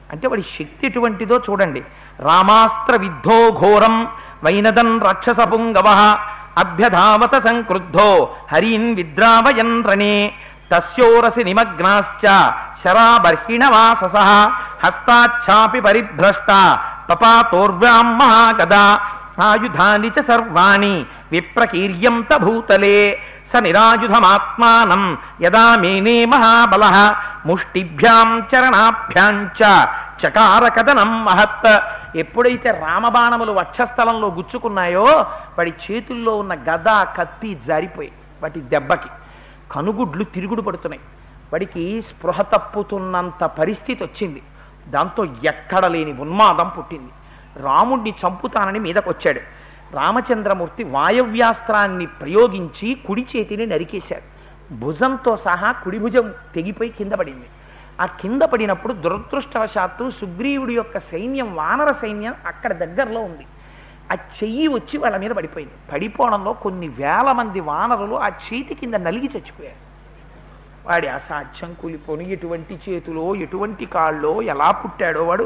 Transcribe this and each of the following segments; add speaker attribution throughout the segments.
Speaker 1: అంటే వాడి శక్తి ఎటువంటిదో చూడండి రామాస్త్ర విద్ధో ఘోరం వైనదన్ రాక్షస పుంగవ అభ్యధావత సంక్రుద్ధో హరీన్ విద్రావయన్ రణే తస్యోరసి నిమగ్నాశ్చ శరాబర్హిణవాసస హస్తాచ్ఛాపి పరిభ్రష్ట తపాతోర్వ్యాం మహాగదా ఆయుధాని చ సర్వాణి విప్రకీర్యంత భూతలే స నిరాయుధమాత్మానం యదా మేనే మహాబల ముష్టిభ్యాం చరణాభ్యాం చ చకార కథనం మహత్ ఎప్పుడైతే రామబాణములు వక్షస్థలంలో గుచ్చుకున్నాయో వాడి చేతుల్లో ఉన్న గద కత్తి జారిపోయి వాటి దెబ్బకి కనుగుడ్లు తిరుగుడు పడుతున్నాయి వాడికి స్పృహ తప్పుతున్నంత పరిస్థితి వచ్చింది దాంతో ఎక్కడ లేని ఉన్మాదం పుట్టింది రాముణ్ణి చంపుతానని మీదకొచ్చాడు రామచంద్రమూర్తి వాయవ్యాస్త్రాన్ని ప్రయోగించి కుడి చేతిని నరికేశాడు భుజంతో సహా కుడి భుజం తెగిపోయి కింద పడింది ఆ కింద పడినప్పుడు దురదృష్టవశాత్తు సుగ్రీవుడి యొక్క సైన్యం వానర సైన్యం అక్కడ దగ్గరలో ఉంది ఆ చెయ్యి వచ్చి వాళ్ళ మీద పడిపోయింది పడిపోవడంలో కొన్ని వేల మంది వానరులు ఆ చేతి కింద నలిగి చచ్చిపోయారు వాడి అసాధ్యం కూలిపోని ఎటువంటి చేతులో ఎటువంటి కాళ్ళో ఎలా పుట్టాడో వాడు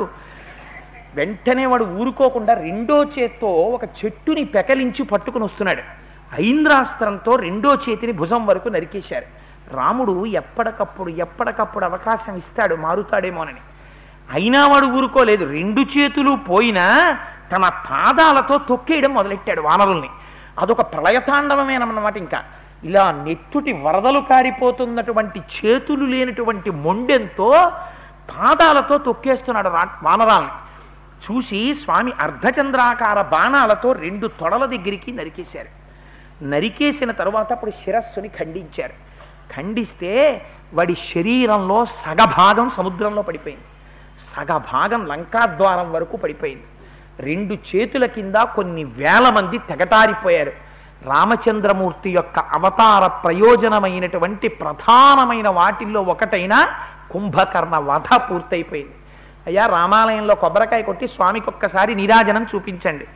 Speaker 1: వెంటనే వాడు ఊరుకోకుండా రెండో చేత్తో ఒక చెట్టుని పెకలించి పట్టుకుని వస్తున్నాడు ఐంద్రాస్త్రంతో రెండో చేతిని భుజం వరకు నరికేశారు రాముడు ఎప్పటికప్పుడు ఎప్పటికప్పుడు అవకాశం ఇస్తాడు మారుతాడేమోనని అయినా వాడు ఊరుకోలేదు రెండు చేతులు పోయినా తన పాదాలతో తొక్కేయడం మొదలెట్టాడు వానరుల్ని అదొక ప్రళయతాండవమేనన్నమాట ఇంకా ఇలా నెత్తుటి వరదలు కారిపోతున్నటువంటి చేతులు లేనటువంటి మొండెంతో పాదాలతో తొక్కేస్తున్నాడు రా- వానరాల్ని చూసి స్వామి అర్ధచంద్రాకార బాణాలతో రెండు తొడల దగ్గరికి నరికేశారు నరికేసిన తరువాత అప్పుడు శిరస్సుని ఖండించారు ఖండిస్తే వాడి శరీరంలో సగభాగం సముద్రంలో పడిపోయింది సగభాగం లంకాద్వారం వరకు పడిపోయింది రెండు చేతుల కింద కొన్ని వేల మంది తెగటారిపోయారు రామచంద్రమూర్తి యొక్క అవతార ప్రయోజనమైనటువంటి ప్రధానమైన వాటిల్లో ఒకటైన కుంభకర్ణ వధ పూర్తయిపోయింది అయ్యా రామాలయంలో కొబ్బరికాయ కొట్టి స్వామికి ఒక్కసారి నీరాజనం చూపించండి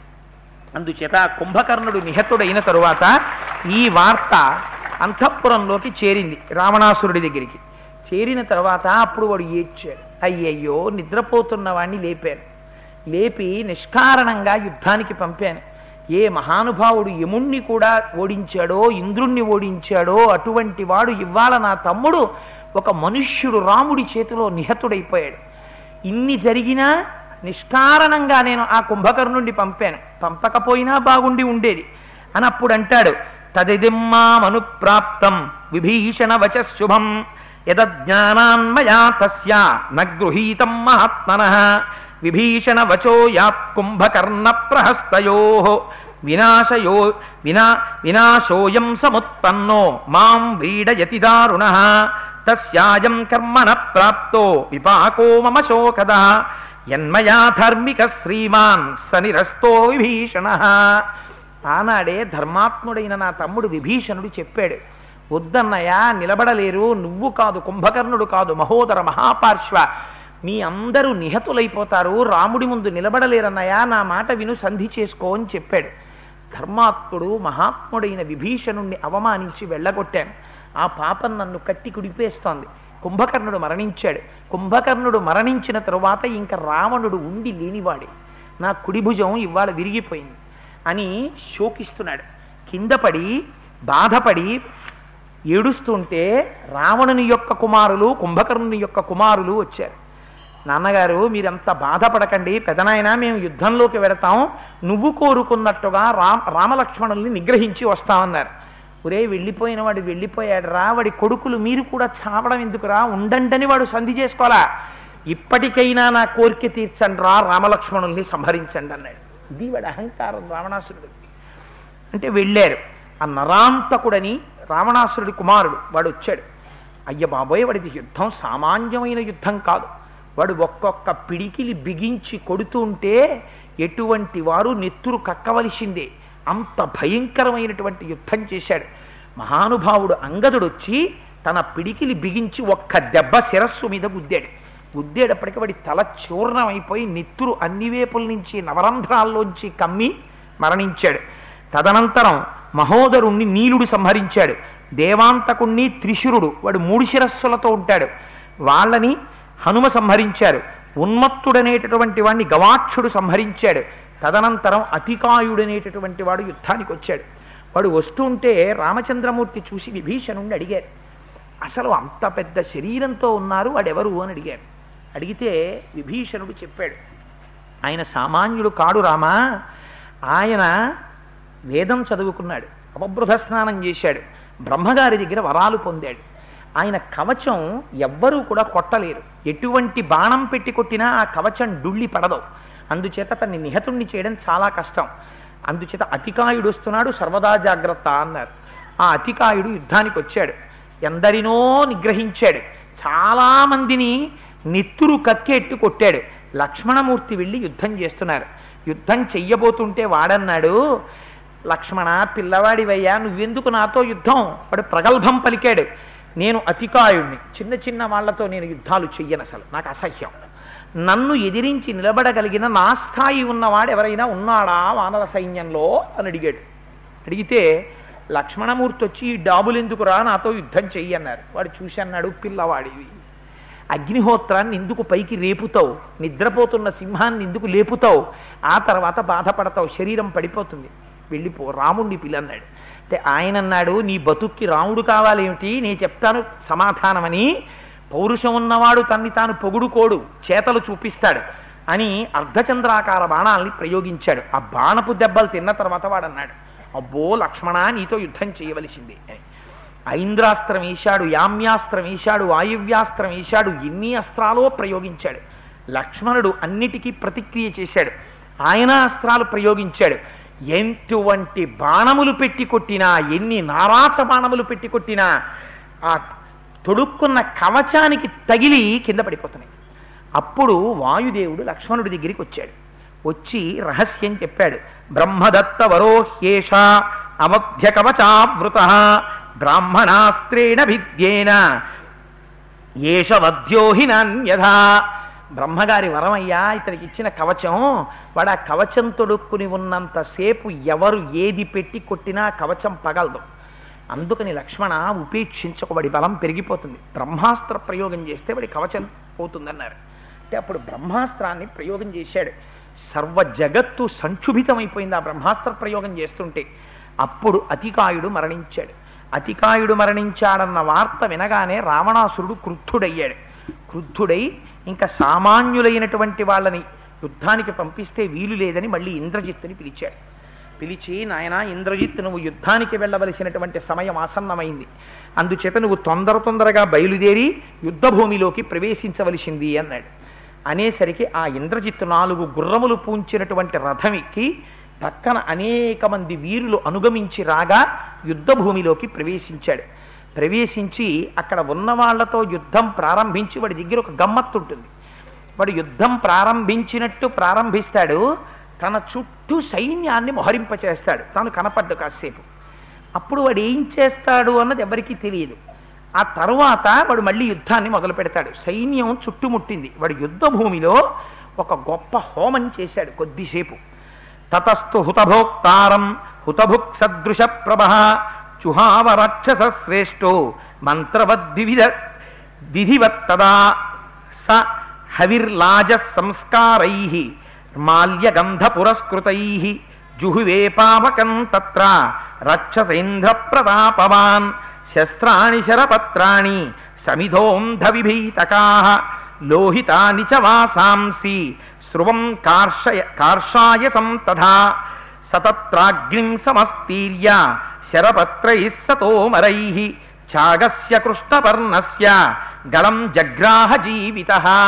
Speaker 1: అందుచేత కుంభకర్ణుడు నిహతుడైన తరువాత ఈ వార్త అంతఃపురంలోకి చేరింది రావణాసురుడి దగ్గరికి చేరిన తర్వాత అప్పుడు వాడు ఏడ్చాడు అయ్యయ్యో నిద్రపోతున్న వాడిని లేపారు లేపి నిష్కారణంగా యుద్ధానికి పంపాను ఏ మహానుభావుడు యముణ్ణి కూడా ఓడించాడో ఇంద్రుణ్ణి ఓడించాడో అటువంటి వాడు ఇవాళ నా తమ్ముడు ఒక మనుష్యుడు రాముడి చేతిలో నిహతుడైపోయాడు ఇన్ని జరిగినా నిష్కారణంగా నేను ఆ కుంభకర్ణుడిని పంపాను పంపకపోయినా బాగుండి ఉండేది అని అప్పుడు అంటాడు తదిదిమ్మామనుప్రాప్తం విభీషణ వచశుభం యదజ్ఞానాన్మయా తస్య నగృహీతం మహాత్మన విభీషణ వచో యాత్ కుంభకర్ణ ప్రహస్తయో వినాశయో వినా వినాశోయం సముత్పన్నో మాం వ్రీడయతి దారుణ తస్యాయం కర్మణ ప్రాప్తో విపాకో మమ శోకద యన్మయా ధార్మిక శ్రీమాన్ సనిరస్తో విభీషణ ఆనాడే ధర్మాత్ముడైన నా తమ్ముడు విభీషణుడు చెప్పాడు వద్దన్నయ్యా నిలబడలేరు నువ్వు కాదు కుంభకర్ణుడు కాదు మహోదర మహాపార్శ్వ మీ అందరూ నిహతులైపోతారు రాముడి ముందు నిలబడలేరన్నయ్యా నా మాట విను సంధి చేసుకో అని చెప్పాడు ధర్మాత్ముడు మహాత్ముడైన విభీషణుణ్ణి అవమానించి వెళ్ళగొట్టాను ఆ పాపం నన్ను కట్టి కుడిపేస్తోంది కుంభకర్ణుడు మరణించాడు కుంభకర్ణుడు మరణించిన తరువాత ఇంకా రావణుడు ఉండి లేనివాడే నా కుడి భుజం ఇవాళ విరిగిపోయింది అని శోకిస్తున్నాడు కింద పడి బాధపడి ఏడుస్తుంటే రావణుని యొక్క కుమారులు కుంభకర్ణుని యొక్క కుమారులు వచ్చారు నాన్నగారు మీరంత బాధపడకండి పెదనాయన మేము యుద్ధంలోకి వెడతాం నువ్వు కోరుకున్నట్టుగా రామ రామలక్ష్మణుల్ని నిగ్రహించి వస్తామన్నారు ఒరే వెళ్ళిపోయిన వాడు వెళ్ళిపోయాడు రా వాడి కొడుకులు మీరు కూడా చావడం ఎందుకురా ఉండండని వాడు సంధి చేసుకోవాలా ఇప్పటికైనా నా కోరిక తీర్చండి రా రామలక్ష్మణుల్ని సంహరించండి అన్నాడు ఇది వాడి అహంకారం రావణాసురుడు అంటే వెళ్ళారు ఆ నరాంతకుడని రావణాసురుడి కుమారుడు వాడు వచ్చాడు అయ్య బాబోయ్ వాడిది యుద్ధం సామాన్యమైన యుద్ధం కాదు వాడు ఒక్కొక్క పిడికిలి బిగించి కొడుతూ ఉంటే ఎటువంటి వారు నెత్తురు కక్కవలసిందే అంత భయంకరమైనటువంటి యుద్ధం చేశాడు మహానుభావుడు అంగదుడు వచ్చి తన పిడికిలి బిగించి ఒక్క దెబ్బ శిరస్సు మీద గుద్దాడు గుద్దేటప్పటికి వాడి తల చూర్ణమైపోయి నెత్తురు అన్ని వేపుల నుంచి నవరంధ్రాల్లోంచి కమ్మి మరణించాడు తదనంతరం మహోదరుణ్ణి నీలుడు సంహరించాడు దేవాంతకుణ్ణి త్రిశురుడు వాడు మూడు శిరస్సులతో ఉంటాడు వాళ్ళని హనుమ సంహరించారు ఉన్మత్తుడనేటటువంటి వాడిని గవాక్షుడు సంహరించాడు తదనంతరం అతికాయుడనేటటువంటి వాడు యుద్ధానికి వచ్చాడు వాడు వస్తుంటే రామచంద్రమూర్తి చూసి విభీషణుణ్ణి అడిగారు అసలు అంత పెద్ద శరీరంతో ఉన్నారు వాడెవరు అని అడిగారు అడిగితే విభీషణుడు చెప్పాడు ఆయన సామాన్యుడు కాడు రామా ఆయన వేదం చదువుకున్నాడు అవబృధ స్నానం చేశాడు బ్రహ్మగారి దగ్గర వరాలు పొందాడు ఆయన కవచం ఎవ్వరూ కూడా కొట్టలేరు ఎటువంటి బాణం పెట్టి కొట్టినా ఆ కవచం డుళ్ళి పడదు అందుచేత తన్ని నిహతుణ్ణి చేయడం చాలా కష్టం అందుచేత అతికాయుడు వస్తున్నాడు సర్వదా జాగ్రత్త అన్నారు ఆ అతికాయుడు యుద్ధానికి వచ్చాడు ఎందరినో నిగ్రహించాడు చాలా మందిని నెత్తురు కక్కెట్టు కొట్టాడు లక్ష్మణమూర్తి వెళ్ళి యుద్ధం చేస్తున్నారు యుద్ధం చెయ్యబోతుంటే వాడన్నాడు లక్ష్మణ పిల్లవాడివయ్యా నువ్వెందుకు నాతో యుద్ధం వాడు ప్రగల్భం పలికాడు నేను అతికాయుణ్ణి చిన్న చిన్న వాళ్లతో నేను యుద్ధాలు చెయ్యను అసలు నాకు అసహ్యం నన్ను ఎదిరించి నిలబడగలిగిన నా స్థాయి ఉన్నవాడు ఎవరైనా ఉన్నాడా వానర సైన్యంలో అని అడిగాడు అడిగితే లక్ష్మణమూర్తి వచ్చి ఈ డాబులెందుకురా నాతో యుద్ధం చెయ్యి అన్నారు వాడు చూసి అన్నాడు పిల్లవాడివి అగ్నిహోత్రాన్ని ఎందుకు పైకి రేపుతావు నిద్రపోతున్న సింహాన్ని ఎందుకు లేపుతావు ఆ తర్వాత బాధపడతావు శరీరం పడిపోతుంది వెళ్ళిపో రాముణ్ణి పిల్లన్నాడు అంటే ఆయన అన్నాడు నీ బతుక్కి రాముడు కావాలేమిటి నేను చెప్తాను సమాధానమని పౌరుషం ఉన్నవాడు తన్ని తాను పొగుడుకోడు చేతలు చూపిస్తాడు అని అర్ధచంద్రాకార బాణాల్ని ప్రయోగించాడు ఆ బాణపు దెబ్బలు తిన్న తర్వాత వాడన్నాడు అబ్బో లక్ష్మణ నీతో యుద్ధం చేయవలసింది అని ఐంద్రాస్త్రం వేశాడు యామ్యాస్త్రం వేశాడు వాయువ్యాస్త్రం వేశాడు ఎన్ని అస్త్రాలో ప్రయోగించాడు లక్ష్మణుడు అన్నిటికీ ప్రతిక్రియ చేశాడు ఆయన అస్త్రాలు ప్రయోగించాడు ఎటువంటి బాణములు పెట్టి కొట్టినా ఎన్ని నారాచ బాణములు పెట్టి కొట్టినా ఆ తొడుక్కున్న కవచానికి తగిలి కింద పడిపోతున్నాయి అప్పుడు వాయుదేవుడు లక్ష్మణుడి దగ్గరికి వచ్చాడు వచ్చి రహస్యం చెప్పాడు బ్రహ్మదత్త వరోహ్యేష అవధ్య కవచావృత బ్రాహ్మణాస్త్రేణ భిద్యేన ఏష వధ్యోహి నాన్యథా బ్రహ్మగారి వరమయ్యా ఇతనికి ఇచ్చిన కవచం వాడు ఆ కవచం తొడుక్కుని ఉన్నంతసేపు ఎవరు ఏది పెట్టి కొట్టినా కవచం పగలదు అందుకని లక్ష్మణ ఉపేక్షించకబడి బలం పెరిగిపోతుంది బ్రహ్మాస్త్ర ప్రయోగం చేస్తే వాడి కవచం పోతుందన్నారు అంటే అప్పుడు బ్రహ్మాస్త్రాన్ని ప్రయోగం చేశాడు సర్వ జగత్తు సంక్షుభితమైపోయింది ఆ బ్రహ్మాస్త్ర ప్రయోగం చేస్తుంటే అప్పుడు అతికాయుడు మరణించాడు అతికాయుడు మరణించాడన్న వార్త వినగానే రావణాసురుడు క్రుద్ధుడయ్యాడు క్రుద్ధుడై ఇంకా సామాన్యులైనటువంటి వాళ్ళని యుద్ధానికి పంపిస్తే వీలు లేదని మళ్ళీ ఇంద్రజిత్తుని పిలిచాడు పిలిచి నాయన ఇంద్రజిత్ నువ్వు యుద్ధానికి వెళ్ళవలసినటువంటి సమయం ఆసన్నమైంది అందుచేత నువ్వు తొందర తొందరగా బయలుదేరి యుద్ధ భూమిలోకి ప్రవేశించవలసింది అన్నాడు అనేసరికి ఆ ఇంద్రజిత్తు నాలుగు గుర్రములు పూంచినటువంటి రథం ఎక్కి పక్కన అనేక మంది వీరులు అనుగమించి రాగా యుద్ధ భూమిలోకి ప్రవేశించాడు ప్రవేశించి అక్కడ ఉన్న వాళ్లతో యుద్ధం ప్రారంభించి వాడి దగ్గర ఒక గమ్మత్తు ఉంటుంది వాడు యుద్ధం ప్రారంభించినట్టు ప్రారంభిస్తాడు తన చుట్టూ సైన్యాన్ని మొహరింపచేస్తాడు తాను కనపడ్డు కాసేపు అప్పుడు వాడు ఏం చేస్తాడు అన్నది ఎవరికీ తెలియదు ఆ తరువాత వాడు మళ్ళీ యుద్ధాన్ని మొదలు పెడతాడు సైన్యం చుట్టుముట్టింది వాడు యుద్ధ భూమిలో ఒక గొప్ప హోమం చేశాడు కొద్దిసేపు తతస్థు హుతభోక్తారం హుతభుక్ సదృశ ప్రభ చుహావ రాక్షస శ్రేష్టో మంత్రవద్వివిధ విధివత్తదా స హవిర్లాజ సంస్కారై మాల్యగంధ పురస్కృతై జుహువే పావకం తత్ర రక్షసేంద్ర ప్రతాపవాన్ శస్త్రాణి శరపత్రాణి సమిధోంధ విభీతకా లోహితాని చ వాసాంసి స్రువం కార్షయ కార్షాయ సంతథా సతత్రాగ్నిం సమస్తీర్య శరపత్రై సతోమరై ఛాగస్య కృష్ణపర్ణస్య గళం జగ్రాహ జీవిత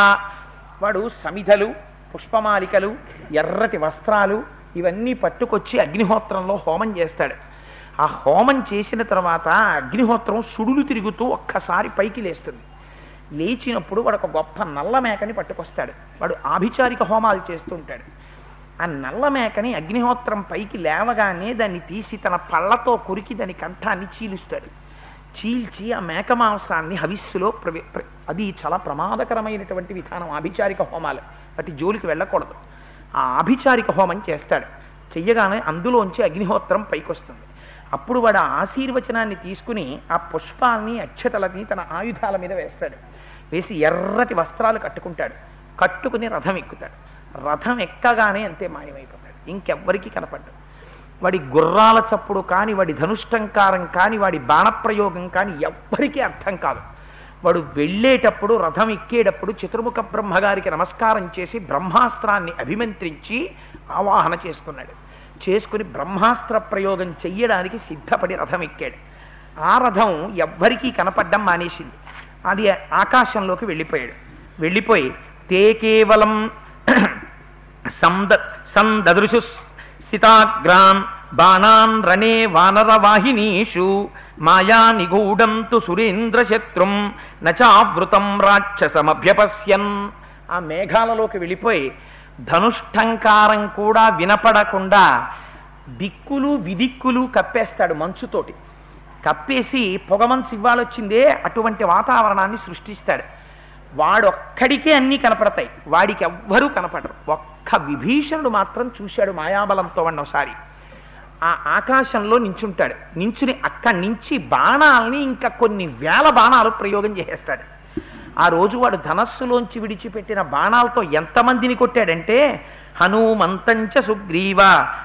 Speaker 1: వాడు సమిధలు పుష్పమాలికలు ఎర్రటి వస్త్రాలు ఇవన్నీ పట్టుకొచ్చి అగ్నిహోత్రంలో హోమం చేస్తాడు ఆ హోమం చేసిన తర్వాత ఆ అగ్నిహోత్రం సుడులు తిరుగుతూ ఒక్కసారి పైకి లేస్తుంది లేచినప్పుడు వాడు ఒక గొప్ప నల్ల మేకని పట్టుకొస్తాడు వాడు ఆభిచారిక హోమాలు చేస్తూ ఉంటాడు ఆ నల్ల మేకని అగ్నిహోత్రం పైకి లేవగానే దాన్ని తీసి తన పళ్ళతో కొరికి దాని కంఠాన్ని చీలుస్తాడు చీల్చి ఆ మేక మాంసాన్ని హవిస్సులో ప్రవే ప్ర- అది చాలా ప్రమాదకరమైనటువంటి విధానం ఆభిచారిక హోమాలు వాటి జోలికి వెళ్ళకూడదు ఆ ఆభిచారిక హోమం చేస్తాడు చెయ్యగానే అందులోంచి అగ్నిహోత్రం పైకొస్తుంది అప్పుడు వాడు ఆ ఆశీర్వచనాన్ని తీసుకుని ఆ పుష్పాల్ని అక్షతలని తన ఆయుధాల మీద వేస్తాడు వేసి ఎర్రటి వస్త్రాలు కట్టుకుంటాడు కట్టుకుని రథం ఎక్కుతాడు రథం ఎక్కగానే అంతే మాయమైపోతాడు ఇంకెవ్వరికీ కనపడ్డాడు వాడి గుర్రాల చప్పుడు కాని వాడి ధనుష్టంకారం కాని వాడి బాణప్రయోగం కాని ఎవ్వరికీ అర్థం కాదు వాడు వెళ్ళేటప్పుడు రథం ఎక్కేటప్పుడు చతుర్ముఖ బ్రహ్మగారికి నమస్కారం చేసి బ్రహ్మాస్త్రాన్ని అభిమంత్రించి ఆవాహన చేసుకున్నాడు చేసుకుని బ్రహ్మాస్త్ర ప్రయోగం చెయ్యడానికి సిద్ధపడి రథం ఎక్కాడు ఆ రథం ఎవ్వరికీ కనపడ్డం మానేసింది అది ఆకాశంలోకి వెళ్ళిపోయాడు వెళ్ళిపోయి తే కేవలం సంద సందదృశు సితాగ్రాన్ బాణాన్ రణే వానరవాహినీషు మాయా నిగూఢం తు సురేంద్రశత్రుం నచావృతం రాక్షసమభ్యపశ్యన్ ఆ మేఘాలలోకి వెళ్ళిపోయి ధనుష్టంకారం కూడా వినపడకుండా దిక్కులు విదిక్కులు కప్పేస్తాడు మంచుతోటి కప్పేసి పొగమంచు ఇవ్వాలొచ్చిందే అటువంటి వాతావరణాన్ని సృష్టిస్తాడు వాడొక్కడికే అన్నీ కనపడతాయి వాడికి ఎవ్వరూ కనపడరు ఒక్క విభీషణుడు మాత్రం చూశాడు మాయాబలంతో వాడిని ఒకసారి ఆ ఆకాశంలో నించుంటాడు నించుని అక్కడి నుంచి బాణాలని ఇంకా కొన్ని వేల బాణాలు ప్రయోగం చేసేస్తాడు ఆ రోజు వాడు ధనస్సులోంచి విడిచిపెట్టిన బాణాలతో ఎంతమందిని కొట్టాడంటే హనుమంతంచ సుగ్రీవ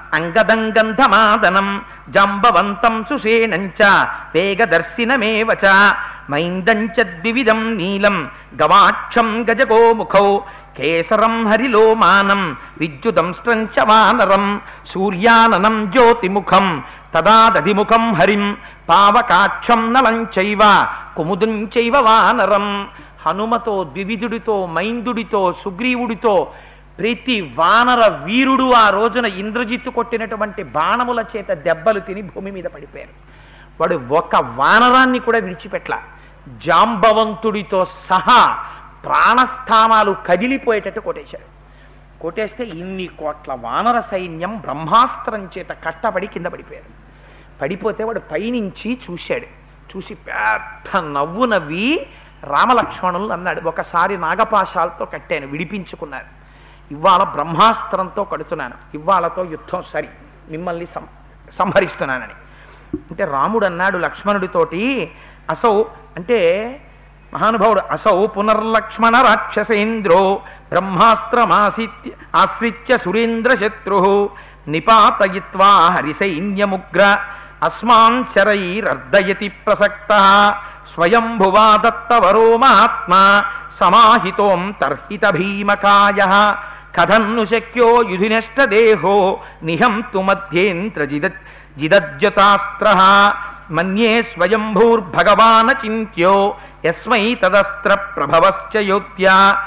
Speaker 1: అంగదంగంధమాదనం జాంబవంతం సుషేణంచ వేగదర్శినమేవచ మైందంచ ద్వివిధం నీలం గవాక్షం గజగోముఖౌ కేసరం హరిలోమానం విద్యుదంష్ట్రంచ వానరం సూర్యాననం జ్యోతిముఖం తదాదధిముఖం హరిం పావకాక్షం నలం చైవ కుముదం చైవ వానరం హనుమతో ద్వివిధుడితో మైందుడితో సుగ్రీవుడితో ప్రతి వానర వీరుడు ఆ రోజున ఇంద్రజిత్తు కొట్టినటువంటి బాణముల చేత దెబ్బలు తిని భూమి మీద పడిపోయారు వాడు ఒక వానరాన్ని కూడా విడిచిపెట్ల జాంబవంతుడితో సహా ప్రాణస్థానాలు కదిలిపోయేటట్టు కొట్టేశాడు కొట్టేస్తే ఇన్ని కోట్ల వానర సైన్యం బ్రహ్మాస్త్రం చేత కట్టబడి కింద పడిపోయారు పడిపోతే వాడు పైనుంచి చూశాడు చూసి పెద్ద నవ్వు నవ్వి రామలక్ష్మణులు అన్నాడు ఒకసారి నాగపాశాలతో కట్టాను విడిపించుకున్నారు ఇవాళ బ్రహ్మాస్త్రంతో కడుతున్నాను ఇవాళతో యుద్ధం సరి మిమ్మల్ని సం సంహరిస్తున్నానని అంటే రాముడు అన్నాడు లక్ష్మణుడితోటి అసౌ అంటే మహానుభావుడు అసౌ పునర్లక్ష్మణ రాక్షసేంద్రో బ్రహ్మాస్త్రమాసిత్య ఆశ్రిత్య సురేంద్ర శత్రు నిపాతయిత్వా హరిసైన్యముగ్ర అస్మాన్ శరైరర్దయతి ప్రసక్త స్వయంభువా దత్తవరో మహాత్మా సమాహితోం తర్హిత భీమకాయ కథన్ను శక్యో యుధినష్టదేహో నిహంతు మధ్యేంద్ర జిద జిదజ్జతాస్త్ర మన్యే స్వయంభూర్భగవానచింత్యో యస్మై తదస్త్ర ప్రభవశ్చ యోత్య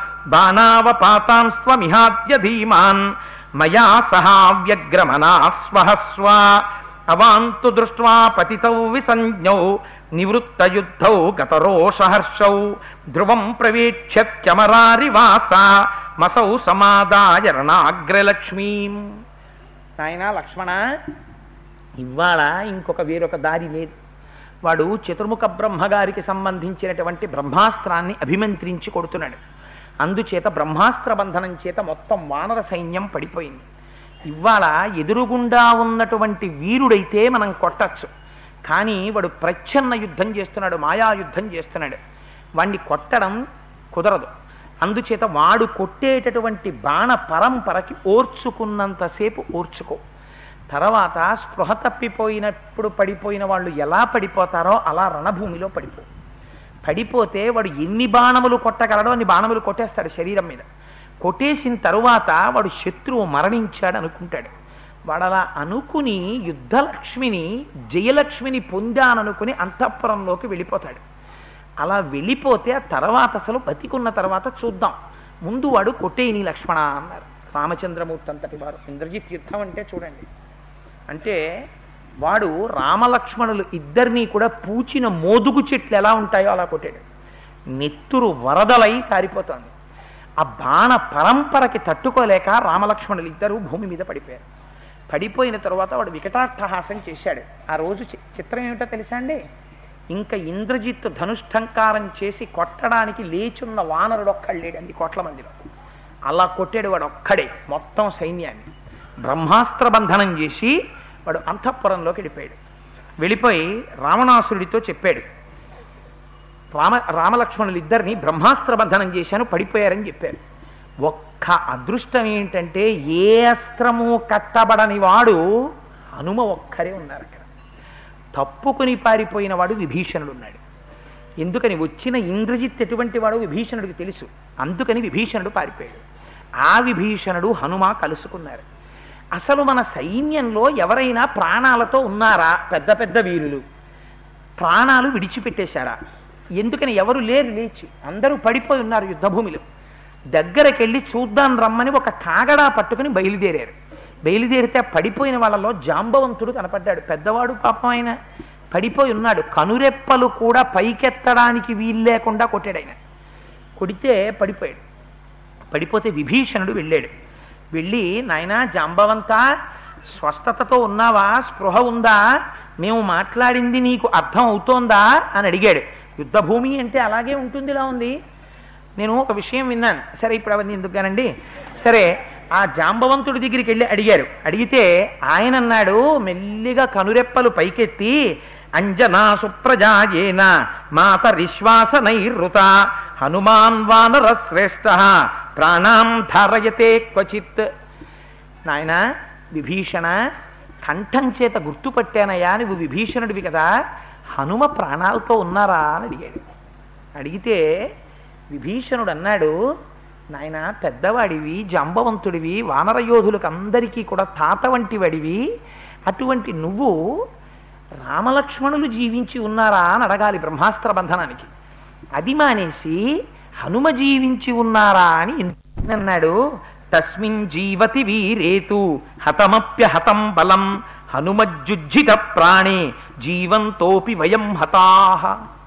Speaker 1: బాణావపాతాంస్త్వమిహాద్య ధీమాన్ మయా సహావ్యగ్రమనాస్వహస్వ అవాంతు దృష్ట్వా పతితౌ విసంజ్ఞౌ నివృత్తయుద్ధౌ గతరోషహర్షౌ ధ్రువం ప్రవేక్ష్యమరారివాస మసౌ సమాదాయ రణాగ్రలక్ష్మీం నాయనా లక్ష్మణ ఇవాళ ఇంకొక వేరొక దారి లేదు వాడు చతుర్ముఖ బ్రహ్మగారికి సంబంధించినటువంటి బ్రహ్మాస్త్రాన్ని అభిమంత్రించి కొడుతున్నాడు అందుచేత బ్రహ్మాస్త్ర బంధనం చేత మొత్తం వానర సైన్యం పడిపోయింది ఇవాళ ఎదురుగుండా ఉన్నటువంటి వీరుడైతే మనం కొట్టచ్చు కానీ వాడు ప్రచ్ఛన్న యుద్ధం చేస్తున్నాడు మాయా యుద్ధం చేస్తున్నాడు వాణ్ణి కొట్టడం కుదరదు అందుచేత వాడు కొట్టేటటువంటి బాణ పరంపరకి ఓర్చుకున్నంతసేపు ఓర్చుకో తర్వాత స్పృహ తప్పిపోయినప్పుడు పడిపోయిన వాళ్ళు ఎలా పడిపోతారో అలా రణభూమిలో పడిపో పడిపోతే వాడు ఎన్ని బాణములు కొట్టగలడో అన్ని బాణములు కొట్టేస్తాడు శరీరం మీద కొట్టేసిన తరువాత వాడు శత్రువు మరణించాడు అనుకుంటాడు వాడు అలా అనుకుని యుద్ధలక్ష్మిని జయలక్ష్మిని పొందాననుకుని అంతఃపురంలోకి వెళ్ళిపోతాడు అలా వెళ్ళిపోతే ఆ తర్వాత అసలు బతికున్న తర్వాత చూద్దాం ముందు వాడు కొట్టేయని లక్ష్మణ అన్నారు రామచంద్రమూర్తి అంతటి వారు ఇంద్రజిత్ యుద్ధం అంటే చూడండి అంటే వాడు రామలక్ష్మణులు ఇద్దరినీ కూడా పూచిన మోదుగు చెట్లు ఎలా ఉంటాయో అలా కొట్టాడు నెత్తురు వరదలై కారిపోతోంది ఆ బాణ పరంపరకి తట్టుకోలేక రామలక్ష్మణులు ఇద్దరు భూమి మీద పడిపోయారు పడిపోయిన తర్వాత వాడు వికటాట్టహాసం చేశాడు ఆ రోజు చి- చిత్రం ఏమిటో తెలుసా అండి ఇంకా ఇంద్రజిత్తు ధనుష్టంకారం చేసి కొట్టడానికి లేచున్న వానరుడు ఒక్కడు లేడండి కోట్ల మందిలో అలా కొట్టాడు వాడు ఒక్కడే మొత్తం సైన్యాన్ని బ్రహ్మాస్త్ర బంధనం చేసి వాడు అంతఃపురంలోకి వెళ్ళిపోయాడు వెళ్ళిపోయి రావణాసురుడితో చెప్పాడు రామ రామలక్ష్మణులు ఇద్దరిని బ్రహ్మాస్త్ర బంధనం చేశాను పడిపోయారని చెప్పారు ఒక్క అదృష్టం ఏంటంటే ఏ అస్త్రము కట్టబడని వాడు హనుమ ఒక్కరే ఉన్నారు అక్కడ తప్పుకుని పారిపోయిన వాడు విభీషణుడు ఉన్నాడు ఎందుకని వచ్చిన ఇంద్రజిత్ ఎటువంటి వాడు విభీషణుడికి తెలుసు అందుకని విభీషణుడు పారిపోయాడు ఆ విభీషణుడు హనుమ కలుసుకున్నారు అసలు మన సైన్యంలో ఎవరైనా ప్రాణాలతో ఉన్నారా పెద్ద పెద్ద వీరులు ప్రాణాలు విడిచిపెట్టేశారా ఎందుకని ఎవరు లేరు లేచి అందరూ పడిపోయి ఉన్నారు యుద్ధభూమిలో దగ్గరకెళ్ళి చూద్దాం రమ్మని ఒక కాగడా పట్టుకుని బయలుదేరారు బయలుదేరితే ఆ పడిపోయిన వాళ్ళలో జాంబవంతుడు కనపడ్డాడు పెద్దవాడు పాపం ఆయన పడిపోయి ఉన్నాడు కనురెప్పలు కూడా పైకెత్తడానికి వీల్లేకుండా కొట్టాడు ఆయన కొడితే పడిపోయాడు పడిపోతే విభీషణుడు వెళ్ళాడు వెళ్ళి నాయనా జాంబవంత స్వస్థతతో ఉన్నావా స్పృహ ఉందా మేము మాట్లాడింది నీకు అర్థం అవుతోందా అని అడిగాడు యుద్ధభూమి అంటే అలాగే ఉంటుంది ఇలా ఉంది నేను ఒక విషయం విన్నాను సరే ఇప్పుడు అవన్నీ ఎందుకుగానండి సరే ఆ జాంబవంతుడి దగ్గరికి వెళ్ళి అడిగారు అడిగితే ఆయన అన్నాడు మెల్లిగా కనురెప్పలు పైకెత్తి అంజనా సుప్రజాయేన మాత విశ్వాస నైరుత హనుమాన్ వానర శ్రేష్ఠ ప్రాణాం ధారయతే క్వచిత్ నాయన విభీషణ కంఠం చేత గుర్తుపట్టానయ్యా నువ్వు విభీషణుడివి కదా హనుమ ప్రాణాలతో ఉన్నారా అని అడిగాడు అడిగితే విభీషణుడు అన్నాడు నాయన పెద్దవాడివి జంబవంతుడివి వానర యోధులకు అందరికీ కూడా తాత వంటి వాడివి అటువంటి నువ్వు రామలక్ష్మణులు జీవించి ఉన్నారా అని అడగాలి బ్రహ్మాస్త్ర బంధనానికి అది మానేసి హనుమ జీవించి ఉన్నారా అని అన్నాడు తస్మిన్ జీవతి వీరేతు హతమప్య హతం బలం హనుమజ్జుజ్జిత ప్రాణే జీవంతోపి వయం హతాహ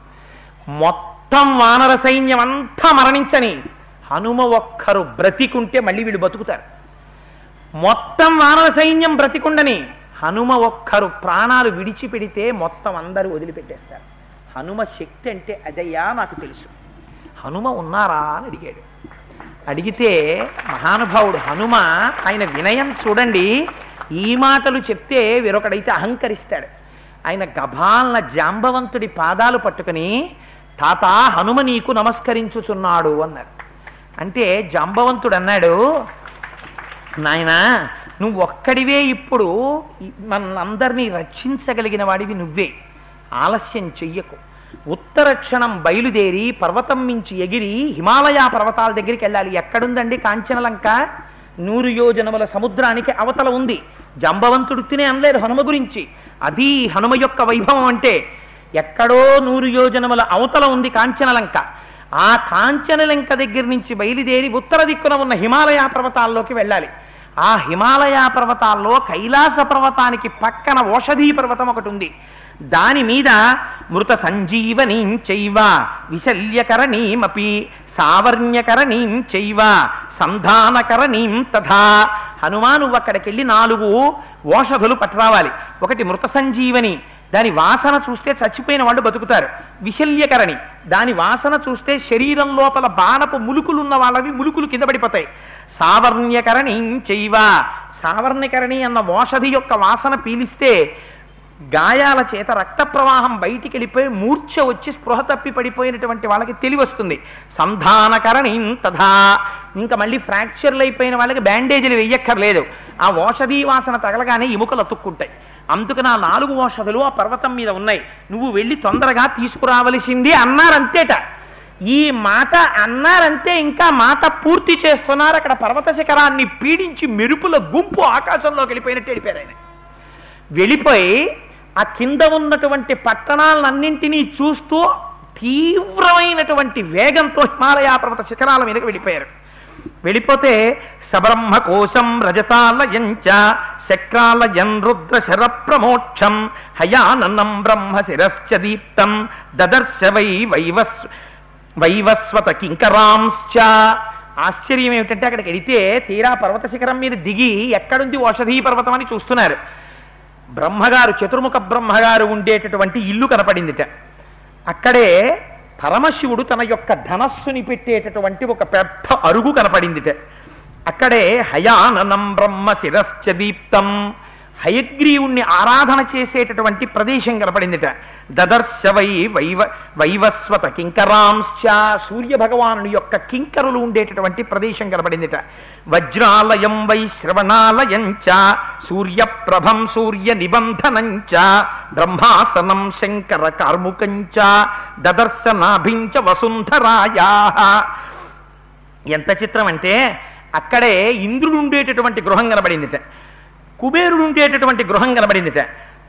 Speaker 1: మొత్తం వానర సైన్యం అంతా మరణించని హనుమ ఒక్కరు బ్రతికుంటే మళ్ళీ వీళ్ళు బతుకుతారు మొత్తం వానర సైన్యం బ్రతికుండని హనుమ ఒక్కరు ప్రాణాలు విడిచిపెడితే మొత్తం అందరూ వదిలిపెట్టేస్తారు హనుమ శక్తి అంటే అదయ్యా నాకు తెలుసు హనుమ ఉన్నారా అని అడిగాడు అడిగితే మహానుభావుడు హనుమ ఆయన వినయం చూడండి ఈ మాటలు చెప్తే వేరొకడైతే అహంకరిస్తాడు ఆయన గభాలన జాంబవంతుడి పాదాలు పట్టుకుని తాత హనుమ నీకు నమస్కరించుచున్నాడు అన్నారు అంటే జాంబవంతుడు అన్నాడు నాయనా నువ్వు ఒక్కడివే ఇప్పుడు మనందరినీ రక్షించగలిగిన వాడివి నువ్వే ఆలస్యం చెయ్యకు ఉత్తర క్షణం బయలుదేరి పర్వతం మించి ఎగిరి హిమాలయ పర్వతాల దగ్గరికి వెళ్ళాలి ఎక్కడుందండి కాంచనలంక నూరు యోజనముల సముద్రానికి అవతల ఉంది జంబవంతుడు తినే అనలేదు హనుమ గురించి అది హనుమ యొక్క వైభవం అంటే ఎక్కడో నూరు యోజనముల అవతల ఉంది కాంచనలంక ఆ కాంచనలంక దగ్గర నుంచి బయలుదేరి ఉత్తర దిక్కున ఉన్న హిమాలయ పర్వతాల్లోకి వెళ్ళాలి ఆ హిమాలయ పర్వతాల్లో కైలాస పర్వతానికి పక్కన ఓషధీ పర్వతం ఒకటి ఉంది దాని మీద మృత సంజీవనీం చైవ విశల్యకరణీమపి సావర్ణ్యకరణీం చైవ సంధానకరణీం తథా హనుమాను అక్కడికెళ్ళి నాలుగు ఓషధులు పట్టురావాలి ఒకటి మృత సంజీవని దాని వాసన చూస్తే చచ్చిపోయిన వాళ్ళు బతుకుతారు విశల్యకరణి దాని వాసన చూస్తే శరీరం లోపల బాణపు ములుకులు ఉన్న వాళ్ళవి ములుకులు కింద పడిపోతాయి సావర్ణ్యకరణి చైవ సావర్ణ్యకరణి అన్న ఓషధి యొక్క వాసన పీలిస్తే గాయాల చేత రక్త ప్రవాహం బయటికి వెళ్ళిపోయి మూర్ఛ వచ్చి స్పృహ తప్పి పడిపోయినటువంటి వాళ్ళకి తెలివి వస్తుంది సంధానకరణి తథా ఇంకా మళ్ళీ ఫ్రాక్చర్లు అయిపోయిన వాళ్ళకి బ్యాండేజీలు వెయ్యక్కర్లేదు ఆ ఓషధీ వాసన తగలగానే ఎముకలు అతుక్కుంటాయి అందుకని ఆ నాలుగు ఓషధులు ఆ పర్వతం మీద ఉన్నాయి నువ్వు వెళ్ళి తొందరగా తీసుకురావలసింది అన్నారంతేట ఈ మాట అన్నారంతే ఇంకా మాట పూర్తి చేస్తున్నారు అక్కడ పర్వత శిఖరాన్ని పీడించి మెరుపుల గుంపు ఆకాశంలోకి వెళ్ళిపోయినట్టు వెళ్ళిపోయారు ఆయన వెళ్ళిపోయి ఆ కింద ఉన్నటువంటి పట్టణాలన్నింటినీ చూస్తూ తీవ్రమైనటువంటి వేగంతో హిమాలయ పర్వత శిఖరాల మీదకి వెళ్ళిపోయారు వెళ్ళిపోతే సబ్రహ్మ కోశం రజతాలయంచ శక్రాలయన్ రుద్ర శర ప్రమోక్షం హయాననం బ్రహ్మ శిరశ్చ దీప్తం దదర్శ వై వైవస్ వైవస్వత కింకరాంశ్చ ఆశ్చర్యం ఏమిటంటే అక్కడికి వెళితే తీరా పర్వత శిఖరం మీద దిగి ఎక్కడుంది ఓషధీ పర్వతం అని చూస్తున్నారు బ్రహ్మగారు చతుర్ముఖ బ్రహ్మగారు ఉండేటటువంటి ఇల్లు కనపడిందిట అక్కడే పరమశివుడు తన యొక్క ధనస్సుని పెట్టేటటువంటి ఒక పెద్ద అరుగు కనపడిందిట అక్కడే హయాననం బ్రహ్మ శిరశ్చ దీప్తం హయగ్రీవుణ్ణి ఆరాధన చేసేటటువంటి ప్రదేశం కనపడిందిట దదర్శ వై వైవ వైవస్వత కింకరాంశ్చ సూర్య భగవానుని యొక్క కింకరులు ఉండేటటువంటి ప్రదేశం కనబడిందిట వజ్రాలయం వై శ్రవణాలయంచ సూర్యప్రభం సూర్య నిబంధనంచ బ్రహ్మాసనం శంకర కార్ముకంచ దదర్శ నాభించ వసుంధరాయా ఎంత చిత్రం అంటే అక్కడే ఇంద్రుడు ఉండేటటువంటి గృహం కనబడిందిట కుబేరుడు ఉండేటటువంటి గృహం కనబడిందిట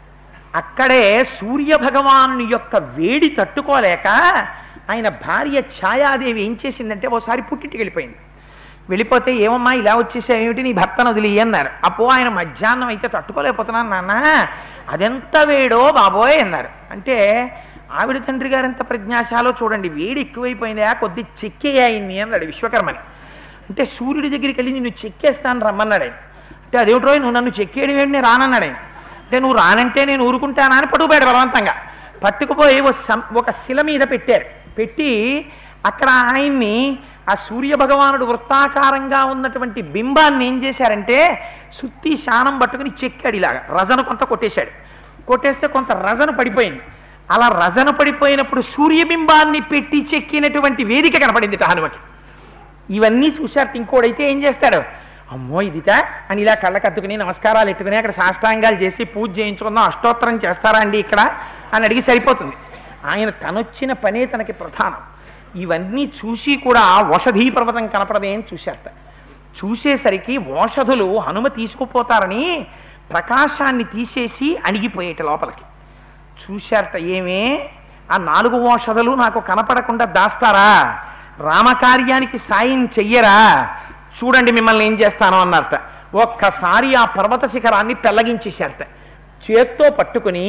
Speaker 1: అక్కడే సూర్య భగవాను యొక్క వేడి తట్టుకోలేక ఆయన భార్య ఛాయాదేవి ఏం చేసిందంటే ఓసారి పుట్టింటికి వెళ్ళిపోయింది వెళ్ళిపోతే ఏమమ్మా ఇలా వచ్చేసావు ఏమిటి నీ భర్తను వదిలి అన్నారు అపో ఆయన మధ్యాహ్నం అయితే తట్టుకోలేకపోతున్నాను నాన్న అదెంత వేడో బాబోయ్ అన్నారు అంటే ఆవిడ తండ్రి గారు ఎంత ప్రజ్ఞాశాలో చూడండి వేడి ఎక్కువైపోయిందా కొద్ది చెక్కేయాయింది అన్నాడు విశ్వకర్మని అంటే సూర్యుడి దగ్గరికి వెళ్ళి నిన్ను చెక్కేస్తాను రమ్మన్నాడు ఆయన అంటే అదేమిటో నువ్వు నన్ను చెక్కేయడం ఏంటి నేను రానన్నాడు ఆయన అంటే నువ్వు రానంటే నేను ఊరుకుంటానా అని పట్టుకుపోయాడు బలవంతంగా పట్టుకుపోయి ఓ సం- ఒక శిల మీద పెట్టారు పెట్టి అక్కడ ఆయన్ని ఆ సూర్య భగవానుడు వృత్తాకారంగా ఉన్నటువంటి బింబాన్ని ఏం చేశారంటే సుత్తి శానం పట్టుకుని చెక్కాడు ఇలాగా రజను కొంత కొట్టేశాడు కొట్టేస్తే కొంత రజను పడిపోయింది అలా రజను పడిపోయినప్పుడు సూర్యబింబాన్ని పెట్టి చెక్కినటువంటి వేదిక కనపడింది హనుమకి ఇవన్నీ చూశారు ఇంకోడైతే ఏం చేస్తాడు అమ్మో ఇదిట అని ఇలా కళ్ళకత్తుకుని నమస్కారాలు ఎట్టుకుని అక్కడ సాష్టాంగాలు చేసి పూజ చేయించుకుందాం అష్టోత్తరం చేస్తారా అండి ఇక్కడ అని అడిగి సరిపోతుంది ఆయన తనొచ్చిన పనే తనకి ప్రధానం ఇవన్నీ చూసి కూడా వషధీ పర్వతం కనపడదే అని చూశారట చూసేసరికి ఓషధులు హనుమ తీసుకుపోతారని ప్రకాశాన్ని తీసేసి అణిగిపోయేట లోపలికి చూశారట ఏమే ఆ నాలుగు ఓషధలు నాకు కనపడకుండా దాస్తారా రామకార్యానికి సాయం చెయ్యరా చూడండి మిమ్మల్ని ఏం చేస్తాను అన్నారట ఒక్కసారి ఆ పర్వత శిఖరాన్ని పెల్లగించేశారట చేత్తో పట్టుకుని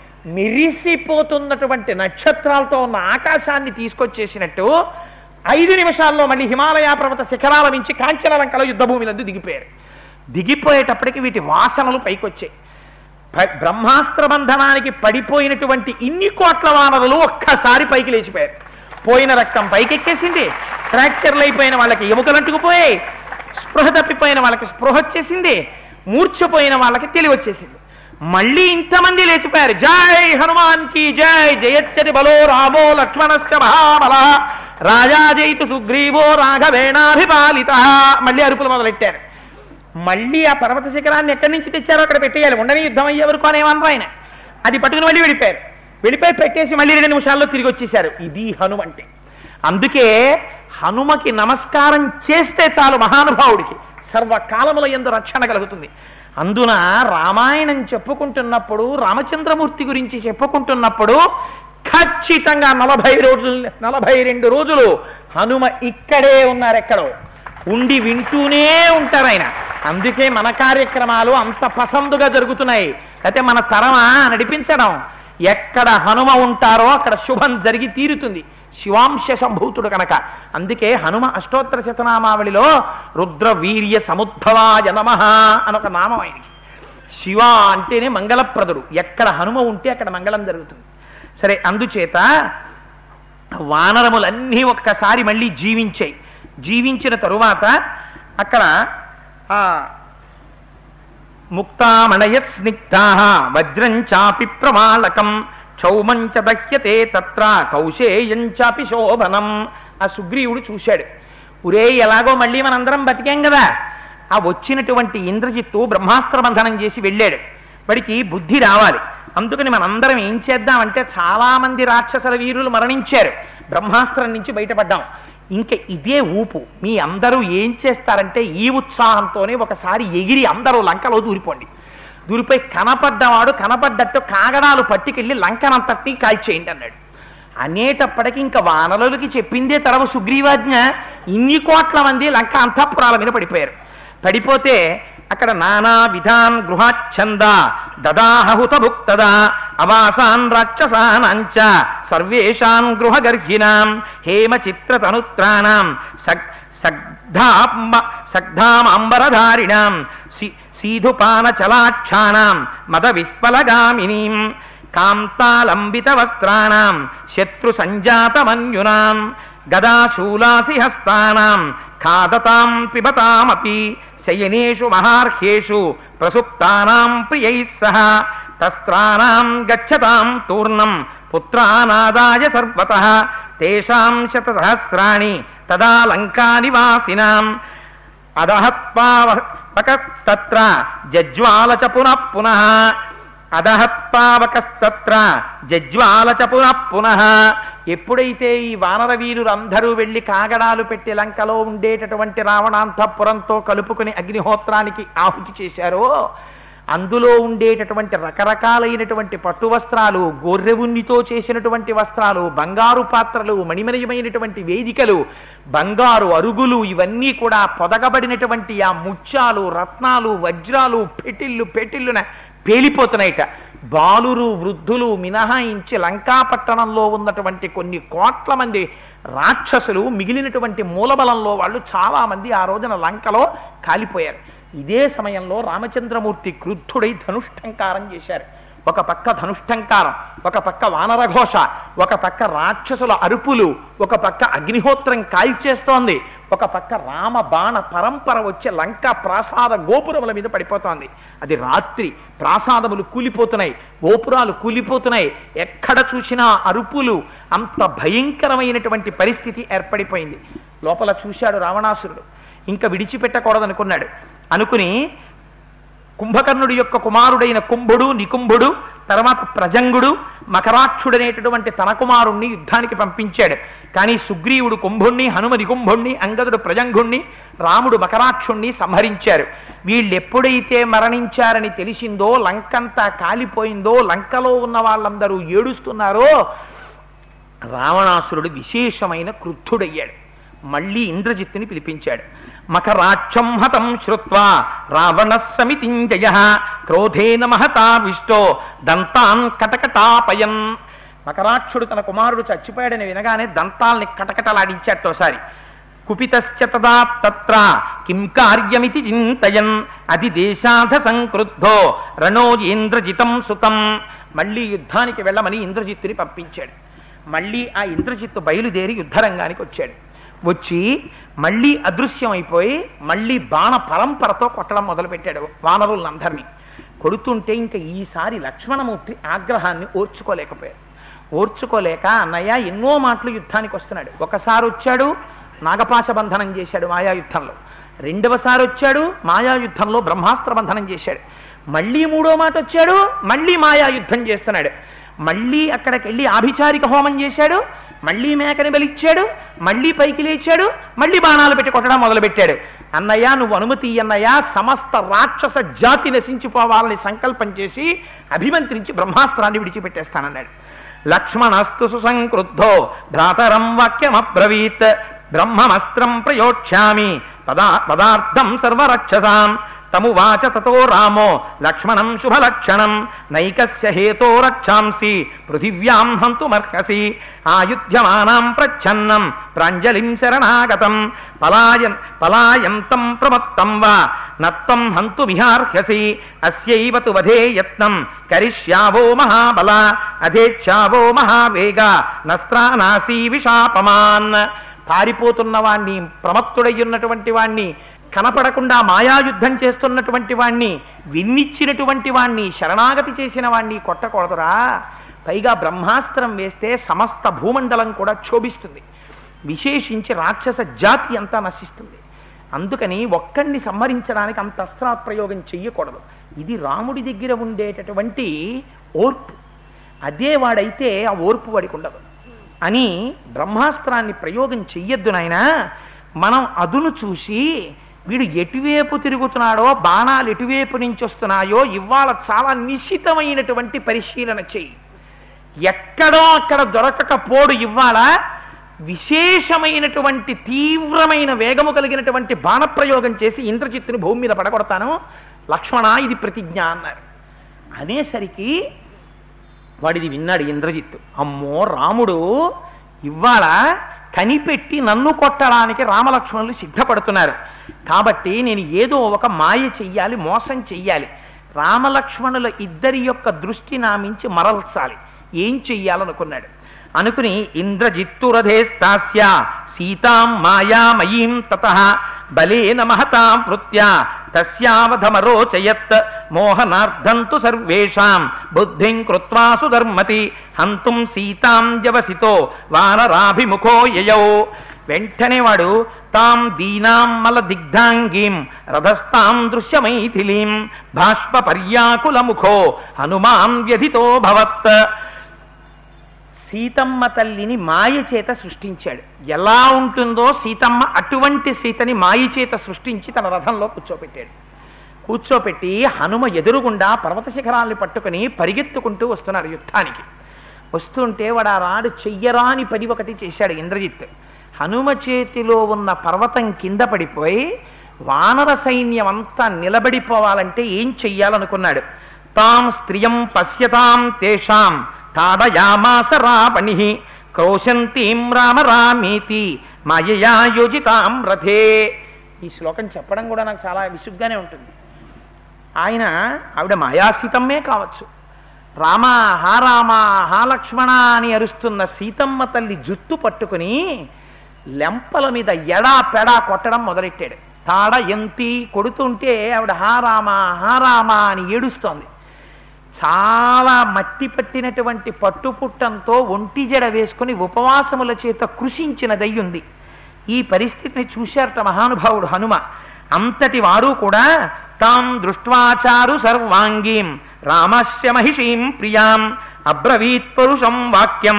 Speaker 1: మిరిసిపోతున్నటువంటి నక్షత్రాలతో ఉన్న ఆకాశాన్ని తీసుకొచ్చేసినట్టు ఐదు నిమిషాల్లో మళ్ళీ హిమాలయ పర్వత శిఖరాల నుంచి కాంచనలంకలో యుద్ధభూమిలందు దిగిపోయారు దిగిపోయేటప్పటికి వీటి వాసనలు పైకొచ్చాయి ప- బ్రహ్మాస్త్ర బంధనానికి పడిపోయినటువంటి ఇన్ని కోట్ల వానరులు ఒక్కసారి పైకి లేచిపోయారు పోయిన రక్తం పైకెక్కేసింది ఫ్రాక్చర్లు అయిపోయిన వాళ్ళకి ఎముకలు అంటుకుపోయాయి స్పృహ తప్పిపోయిన వాళ్ళకి స్పృహ వచ్చేసింది మూర్ఛపోయిన వాళ్ళకి తెలివి వచ్చేసింది మళ్ళీ ఇంతమంది లేచిపోయారు జై హనుమాన్ కి జై జయచ్చరి బలో రామో లక్ష్మణస్య మహాబల రాజా జైతు సుగ్రీవో రాఘవేణాభిపాలిత మళ్ళీ అరుపులు మొదలెట్టారు మళ్ళీ ఆ పర్వత శిఖరాన్ని ఎక్కడి నుంచి తెచ్చారో అక్కడ పెట్టేయాలి ఉండని యుద్ధం అయ్యే వరకు అనేమన్నారు ఆయన అది పట్టుకుని మళ్ళీ వెళ్ళిపోయారు వెళ్ళిపోయి పెట్టేసి మళ్ళీ రెండు నిమిషాల్లో తిరిగి వచ్చేశారు ఇది హనుమ అంటే అందుకే హనుమకి నమస్కారం చేస్తే చాలు మహానుభావుడికి సర్వకాలముల ఎందు రక్షణ కలుగుతుంది అందున రామాయణం చెప్పుకుంటున్నప్పుడు రామచంద్రమూర్తి గురించి చెప్పుకుంటున్నప్పుడు ఖచ్చితంగా నలభై రోజులు నలభై రెండు రోజులు హనుమ ఇక్కడే ఉన్నారు ఎక్కడో ఉండి వింటూనే ఉంటారు ఆయన అందుకే మన కార్యక్రమాలు అంత పసందుగా జరుగుతున్నాయి అయితే మన తరమా నడిపించడం ఎక్కడ హనుమ ఉంటారో అక్కడ శుభం జరిగి తీరుతుంది శివాంశ సంభూతుడు కనుక అందుకే హనుమ అష్టోత్తర శతనామావళిలో రుద్ర వీర్య సముద్భవాయ నమ అని ఒక నామం ఆయనకి శివ అంటేనే మంగళప్రదుడు ఎక్కడ హనుమ ఉంటే అక్కడ మంగళం జరుగుతుంది సరే అందుచేత వానరములన్నీ ఒక్కసారి మళ్ళీ జీవించాయి జీవించిన తరువాత అక్కడ ఆ ముక్తామణయ స్నిగ్ధా వజ్రం చాపి ప్రమాళకం క్షౌమం చ దహ్యతే తత్ర కౌశేయం చాపి శోభనం ఆ సుగ్రీవుడు చూశాడు ఉరే ఎలాగో మళ్ళీ మనందరం బతికాం కదా ఆ వచ్చినటువంటి ఇంద్రజిత్తు బ్రహ్మాస్త్ర బంధనం చేసి వెళ్ళాడు వాడికి బుద్ధి రావాలి అందుకని మనందరం ఏం చేద్దామంటే చాలా మంది రాక్షసల వీరులు మరణించారు బ్రహ్మాస్త్రం నుంచి బయటపడ్డాం ఇంకా ఇదే ఊపు మీ అందరూ ఏం చేస్తారంటే ఈ ఉత్సాహంతోనే ఒకసారి ఎగిరి అందరూ లంకలో దూరిపోండి దూరిపోయి కనపడ్డవాడు కనపడ్డట్టు కాగడాలు పట్టుకెళ్ళి లంకనంతటినీ కాల్చేయండి అన్నాడు అనేటప్పటికి ఇంకా వానరులకి చెప్పిందే తరవ సుగ్రీవాజ్ఞ ఇన్ని కోట్ల మంది లంక అంతఃపురాల మీద పడిపోయారు పడిపోతే అక్కడ నానా విధాన్ గృహాచ్ఛంద దదాహుత భుక్తదా అవాసాన్ రాక్షసానాంచ సర్వేషాం గృహగర్హిణాం హేమ చిత్రతనుత్రాణం సగ్ సగ్ధాంబ సగ్ధామాంబరధారిణాం సి- సీధుపాన చలాక్షాణం మద విహ్వలగామినీం కాంతాలంబిత వస్త్రాణం శత్రు సంజాతమన్యునాం గదాశూలాసి హస్తానాం ఖాదతాం పిబతామపి శయనేషు మహార్హేషు ప్రసుప్తానాం ప్రియైః సహ తస్త్రాణాం గచ్చతాం తూర్ణం పుత్రానాదాయ సర్వత తేషాం శతసహస్రాణి తదా లంకానివాసినాం అదహత్పావకస్తత్ర జజ్వాల చ పునః పునః అదహత్పావకస్తత్ర జజ్వాల చ పునః పునః ఎప్పుడైతే ఈ వానర వీరులందరూ వెళ్లి కాగడాలు పెట్టి లంకలో ఉండేటటువంటి రావణాంతపురంతో కలుపుకుని అగ్నిహోత్రానికి ఆహుతి చేశారో అందులో ఉండేటటువంటి రకరకాలైనటువంటి పట్టు వస్త్రాలు గొర్రె ఉన్నితో చేసినటువంటి వస్త్రాలు బంగారు పాత్రలు మణిమయమైనటువంటి వేదికలు బంగారు అరుగులు ఇవన్నీ కూడా పొదగబడినటువంటి ఆ ముత్యాలు రత్నాలు వజ్రాలు పెటిల్లు పెటిల్లున పేలిపోతున్నాయిట బాలురు వృద్ధులు మినహాయించి లంకాపట్టణంలో ఉన్నటువంటి కొన్ని కోట్ల మంది రాక్షసులు మిగిలినటువంటి మూలబలంలో వాళ్ళు చాలా మంది ఆ రోజున లంకలో కాలిపోయారు ఇదే సమయంలో రామచంద్రమూర్తి క్రుద్ధుడై ధనుష్టంకారం చేశారు ఒక పక్క ధనుష్టంకారం ఒక పక్క వానరఘోష ఒక పక్క రాక్షసుల అరుపులు ఒక పక్క అగ్నిహోత్రం కాల్చేస్తోంది ఒక పక్క రామ బాణ పరంపర వచ్చే లంక ప్రాసాద గోపురముల మీద పడిపోతోంది అది రాత్రి ప్రాసాదములు కూలిపోతున్నాయి గోపురాలు కూలిపోతున్నాయి ఎక్కడ చూసినా అరుపులు అంత భయంకరమైనటువంటి పరిస్థితి ఏర్పడిపోయింది లోపల చూశాడు రావణాసురుడు ఇంకా విడిచిపెట్టకూడదనుకున్నాడు అనుకుని కుంభకర్ణుడి యొక్క కుమారుడైన కుంభుడు నికుంభుడు తర్వాత ప్రజంగుడు మకరాక్షుడనేటటువంటి తన కుమారుణ్ణి యుద్ధానికి పంపించాడు కానీ సుగ్రీవుడు కుంభుణ్ణి హనుమ నికుంభుణ్ణి అంగదుడు ప్రజంగుణ్ణి రాముడు మకరాక్షుణ్ణి సంహరించారు వీళ్ళెప్పుడైతే మరణించారని తెలిసిందో లంకంతా కాలిపోయిందో లంకలో ఉన్న వాళ్ళందరూ ఏడుస్తున్నారో రావణాసురుడు విశేషమైన క్రుద్ధుడయ్యాడు మళ్ళీ ఇంద్రజిత్తుని పిలిపించాడు మకరాక్షం హతం శ్రుత్వా రావణ సమితింజయ క్రోధేన మహతావిష్టో దంతాన్ కటకటాపయన్ మకరాక్షుడు తన కుమారుడు చచ్చిపోయాడని వినగానే దంతాల్ని కటకటలాడించాటోసారి కుపితశ్చ తదా తత్ర కిం కార్యమితి చింతయన్ అది దేశాధ సంక్రుద్ధో రణో ఇంద్రజితం సుతం మళ్ళీ యుద్ధానికి వెళ్ళమని ఇంద్రజిత్తుని పంపించాడు మళ్ళీ ఆ ఇంద్రజిత్తు బయలుదేరి యుద్ధరంగానికి వచ్చాడు వచ్చి మళ్ళీ అదృశ్యమైపోయి మళ్ళీ బాణ పరంపరతో కొట్టడం మొదలుపెట్టాడు వానరులందరినీ కొడుతుంటే ఇంకా ఈసారి లక్ష్మణమూర్తి ఆగ్రహాన్ని ఓర్చుకోలేకపోయాడు ఓర్చుకోలేక అన్నయ్య ఎన్నో మాటలు యుద్ధానికి వస్తున్నాడు ఒకసారి వచ్చాడు నాగపాశ బంధనం చేశాడు మాయాయుద్ధంలో రెండవసారి వచ్చాడు మాయాయుద్ధంలో బ్రహ్మాస్త్ర బంధనం చేశాడు మళ్ళీ మూడో మాట వచ్చాడు మళ్ళీ మాయాయుద్ధం చేస్తున్నాడు మళ్ళీ అక్కడికి వెళ్ళి ఆభిచారిక హోమం చేశాడు మళ్ళీ మేకని బలిచ్చాడు మళ్ళీ పైకి లేచాడు మళ్ళీ బాణాలు పెట్టి కొట్టడం మొదలుపెట్టాడు అన్నయ్య నువ్వు అనుమతి అన్నయ్య సమస్త రాక్షస జాతి నశించిపోవాలని సంకల్పం చేసి అభిమంత్రించి బ్రహ్మాస్త్రాన్ని విడిచిపెట్టేస్తానన్నాడు లక్ష్మణస్తు సుసంక్రుద్ధో భ్రాతరం వాక్యమబ్రవీత్ బ్రహ్మమస్త్రం ప్రయోక్ష్యామి పదా పదార్థం సర్వరక్షసాం తమువాచ తతో రామో లక్ష్మణం శుభలక్షణం నైకస్య హేతో రక్షాంసి పృథివ్యాం హంతుమర్హసి ఆయుధ్యమానాం ప్రచ్ఛన్నం ప్రాంజలిం శరణాగతం పలాయన్ పలాయంతం ప్రమత్తం వా నత్తం హంతుమిహార్హసి అస్యైవ తు వధే యత్నం కరిష్యావో మహాబల అధేచ్ఛావో మహావేగ నస్త్రానాసీ విషాపమాన్ పారిపోతున్న వాణ్ణి ప్రమత్తుడయ్యున్నటువంటి వాణ్ణి కనపడకుండా మాయాయుద్ధం చేస్తున్నటువంటి వాణ్ణి విన్నిచ్చినటువంటి వాణ్ణి శరణాగతి చేసిన వాణ్ణి కొట్టకూడదురా పైగా బ్రహ్మాస్త్రం వేస్తే సమస్త భూమండలం కూడా క్షోభిస్తుంది విశేషించి రాక్షస జాతి అంతా నశిస్తుంది అందుకని ఒక్కడిని సంహరించడానికి అంత అస్త్రప్రయోగం చెయ్యకూడదు ఇది రాముడి దగ్గర ఉండేటటువంటి ఓర్పు అదే వాడైతే ఆ ఓర్పు వాడికి ఉండదు అని బ్రహ్మాస్త్రాన్ని ప్రయోగం చెయ్యొద్దు నాయన మనం అదును చూసి వీడు ఎటువైపు తిరుగుతున్నాడో బాణాలు ఎటువైపు నుంచి వస్తున్నాయో ఇవాళ చాలా నిశ్చితమైనటువంటి పరిశీలన చెయ్యి ఎక్కడో అక్కడ దొరకకపోడు ఇవాళ విశేషమైనటువంటి తీవ్రమైన వేగము కలిగినటువంటి బాణప్రయోగం చేసి ఇంద్రజిత్తుని భూమి మీద పడగొడతాను లక్ష్మణ ఇది ప్రతిజ్ఞ అన్నారు అనేసరికి వాడిది విన్నాడు ఇంద్రజిత్తు అమ్మో రాముడు ఇవాళ కనిపెట్టి నన్ను కొట్టడానికి రామలక్ష్మణులు సిద్ధపడుతున్నారు కాబట్టి నేను ఏదో ఒక మాయ చెయ్యాలి మోసం చెయ్యాలి రామలక్ష్మణుల ఇద్దరి యొక్క దృష్టి నా మించి మరల్చాలి ఏం చెయ్యాలనుకున్నాడు అనుకుని ఇంద్రజిత్తురధేస్తాస్య సీతాం మాయామయీం తత బలేన మహతాం వృత్యా తస్యావధమరోచయత్ మోహనార్థంతు సర్వేషాం బుద్ధిం కృత్వా సుధర్మతి హంతుం సీతాం జవసితో వానరాభిముఖో యయౌ వెంటనే వాడు తాం దీనాం మల దిగ్ధాంగీం రథస్థాం దృశ్యమైథిలీం బాష్ప పర్యాకుల ముఖో హనుమాన్ వ్యధితో భవత్ సీతమ్మ తల్లిని మాయ చేత సృష్టించాడు ఎలా ఉంటుందో సీతమ్మ అటువంటి సీతని మాయ చేత సృష్టించి తన రథంలో కూర్చోపెట్టాడు కూర్చోపెట్టి హనుమ ఎదురుగుండా పర్వత శిఖరాల్ని పట్టుకుని పరిగెత్తుకుంటూ వస్తున్నాడు యుద్ధానికి వస్తుంటే వాడు ఆ రాడు చెయ్యరాని పని ఒకటి చేశాడు ఇంద్రజిత్ హనుమ చేతిలో ఉన్న పర్వతం కింద పడిపోయి వానర సైన్యం అంతా నిలబడిపోవాలంటే ఏం చెయ్యాలనుకున్నాడు తాం స్త్రియం పశ్యతాం తేషాం తాడయామాస రావణి క్రోశంతీం రామ రామీతి మాయయా యోజితాం రథే ఈ శ్లోకం చెప్పడం కూడా నాకు చాలా విసుగ్గానే ఉంటుంది ఆయన ఆవిడ మాయాసీతమ్మే కావచ్చు రామ హా రామ హా లక్ష్మణ అని అరుస్తున్న సీతమ్మ తల్లి జుత్తు పట్టుకుని లెంపల మీద ఎడా పెడా కొట్టడం మొదలెట్టాడు తాడ ఎంతి కొడుతుంటే ఆవిడ హా రామ హా రామ అని ఏడుస్తోంది చాలా మట్టి పట్టినటువంటి పట్టుపుట్టంతో ఒంటి జడ వేసుకుని ఉపవాసముల చేత కృషించిన దయ్యుంది ఈ పరిస్థితిని చూశారట మహానుభావుడు హనుమ అంతటి వారు కూడా తాం దృష్ట్వాచారు సర్వాంగీం రామస్య మహిషీం ప్రియాం అబ్రవీత్ పరుషం వాక్యం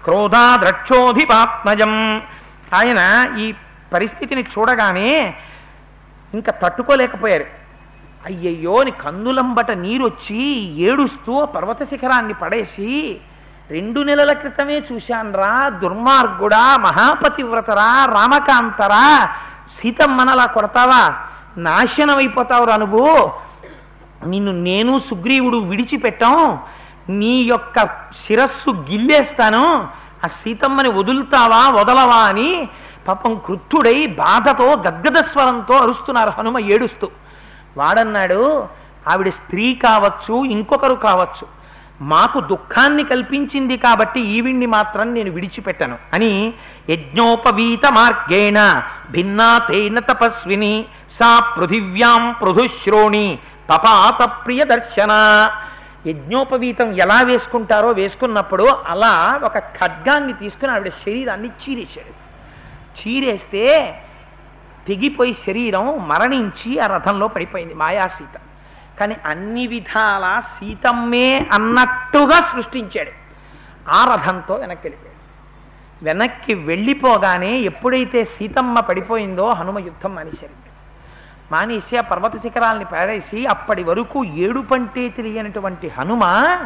Speaker 1: క్రోధాద్రక్షోధిపాత్మజం ఆయన ఈ పరిస్థితిని చూడగానే ఇంకా తట్టుకోలేకపోయారు అయ్యయ్యో అని కన్నులంబట నీరొచ్చి ఏడుస్తూ ఆ పర్వత శిఖరాన్ని పడేసి రెండు నెలల క్రితమే చూశాన్రా దుర్మార్గుడా మహాపతివ్రతరా రామకాంతరా సీతమ్మనలా కొడతావా నాశనం అయిపోతావురా నువ్వు నిన్ను నేను సుగ్రీవుడు విడిచిపెట్టాం నీ యొక్క శిరస్సు గిల్లేస్తాను ఆ సీతమ్మని వదులుతావా వదలవా అని పాపం కృత్తుడై బాధతో గద్గద స్వరంతో అరుస్తున్నారు హనుమ ఏడుస్తూ వాడన్నాడు ఆవిడ స్త్రీ కావచ్చు ఇంకొకరు కావచ్చు మాకు దుఃఖాన్ని కల్పించింది కాబట్టి ఈవిడ్ని మాత్రం నేను విడిచిపెట్టను అని యజ్ఞోపవీత మార్గేణ భిన్నా తేన తపస్విని సా పృథివ్యాం పృథుశ్రోణి పపాత ప్రియ దర్శన యజ్ఞోపవీతం ఎలా వేసుకుంటారో వేసుకున్నప్పుడు అలా ఒక ఖడ్గాన్ని తీసుకుని ఆవిడ శరీరాన్ని చీరేశాడు చీరేస్తే తెగిపోయి శరీరం మరణించి ఆ రథంలో పడిపోయింది మాయాసీత కానీ అన్ని విధాల సీతమ్మే అన్నట్టుగా సృష్టించాడు ఆ రథంతో వెనక్కి వెళ్ళిపోయాడు వెనక్కి వెళ్ళిపోగానే ఎప్పుడైతే సీతమ్మ పడిపోయిందో హనుమ యుద్ధం మానేశారు మానేసి ఆ పర్వత శిఖరాల్ని పారేసి అప్పటి వరకు ఏడు పంటే తెలియనటువంటి హనుమ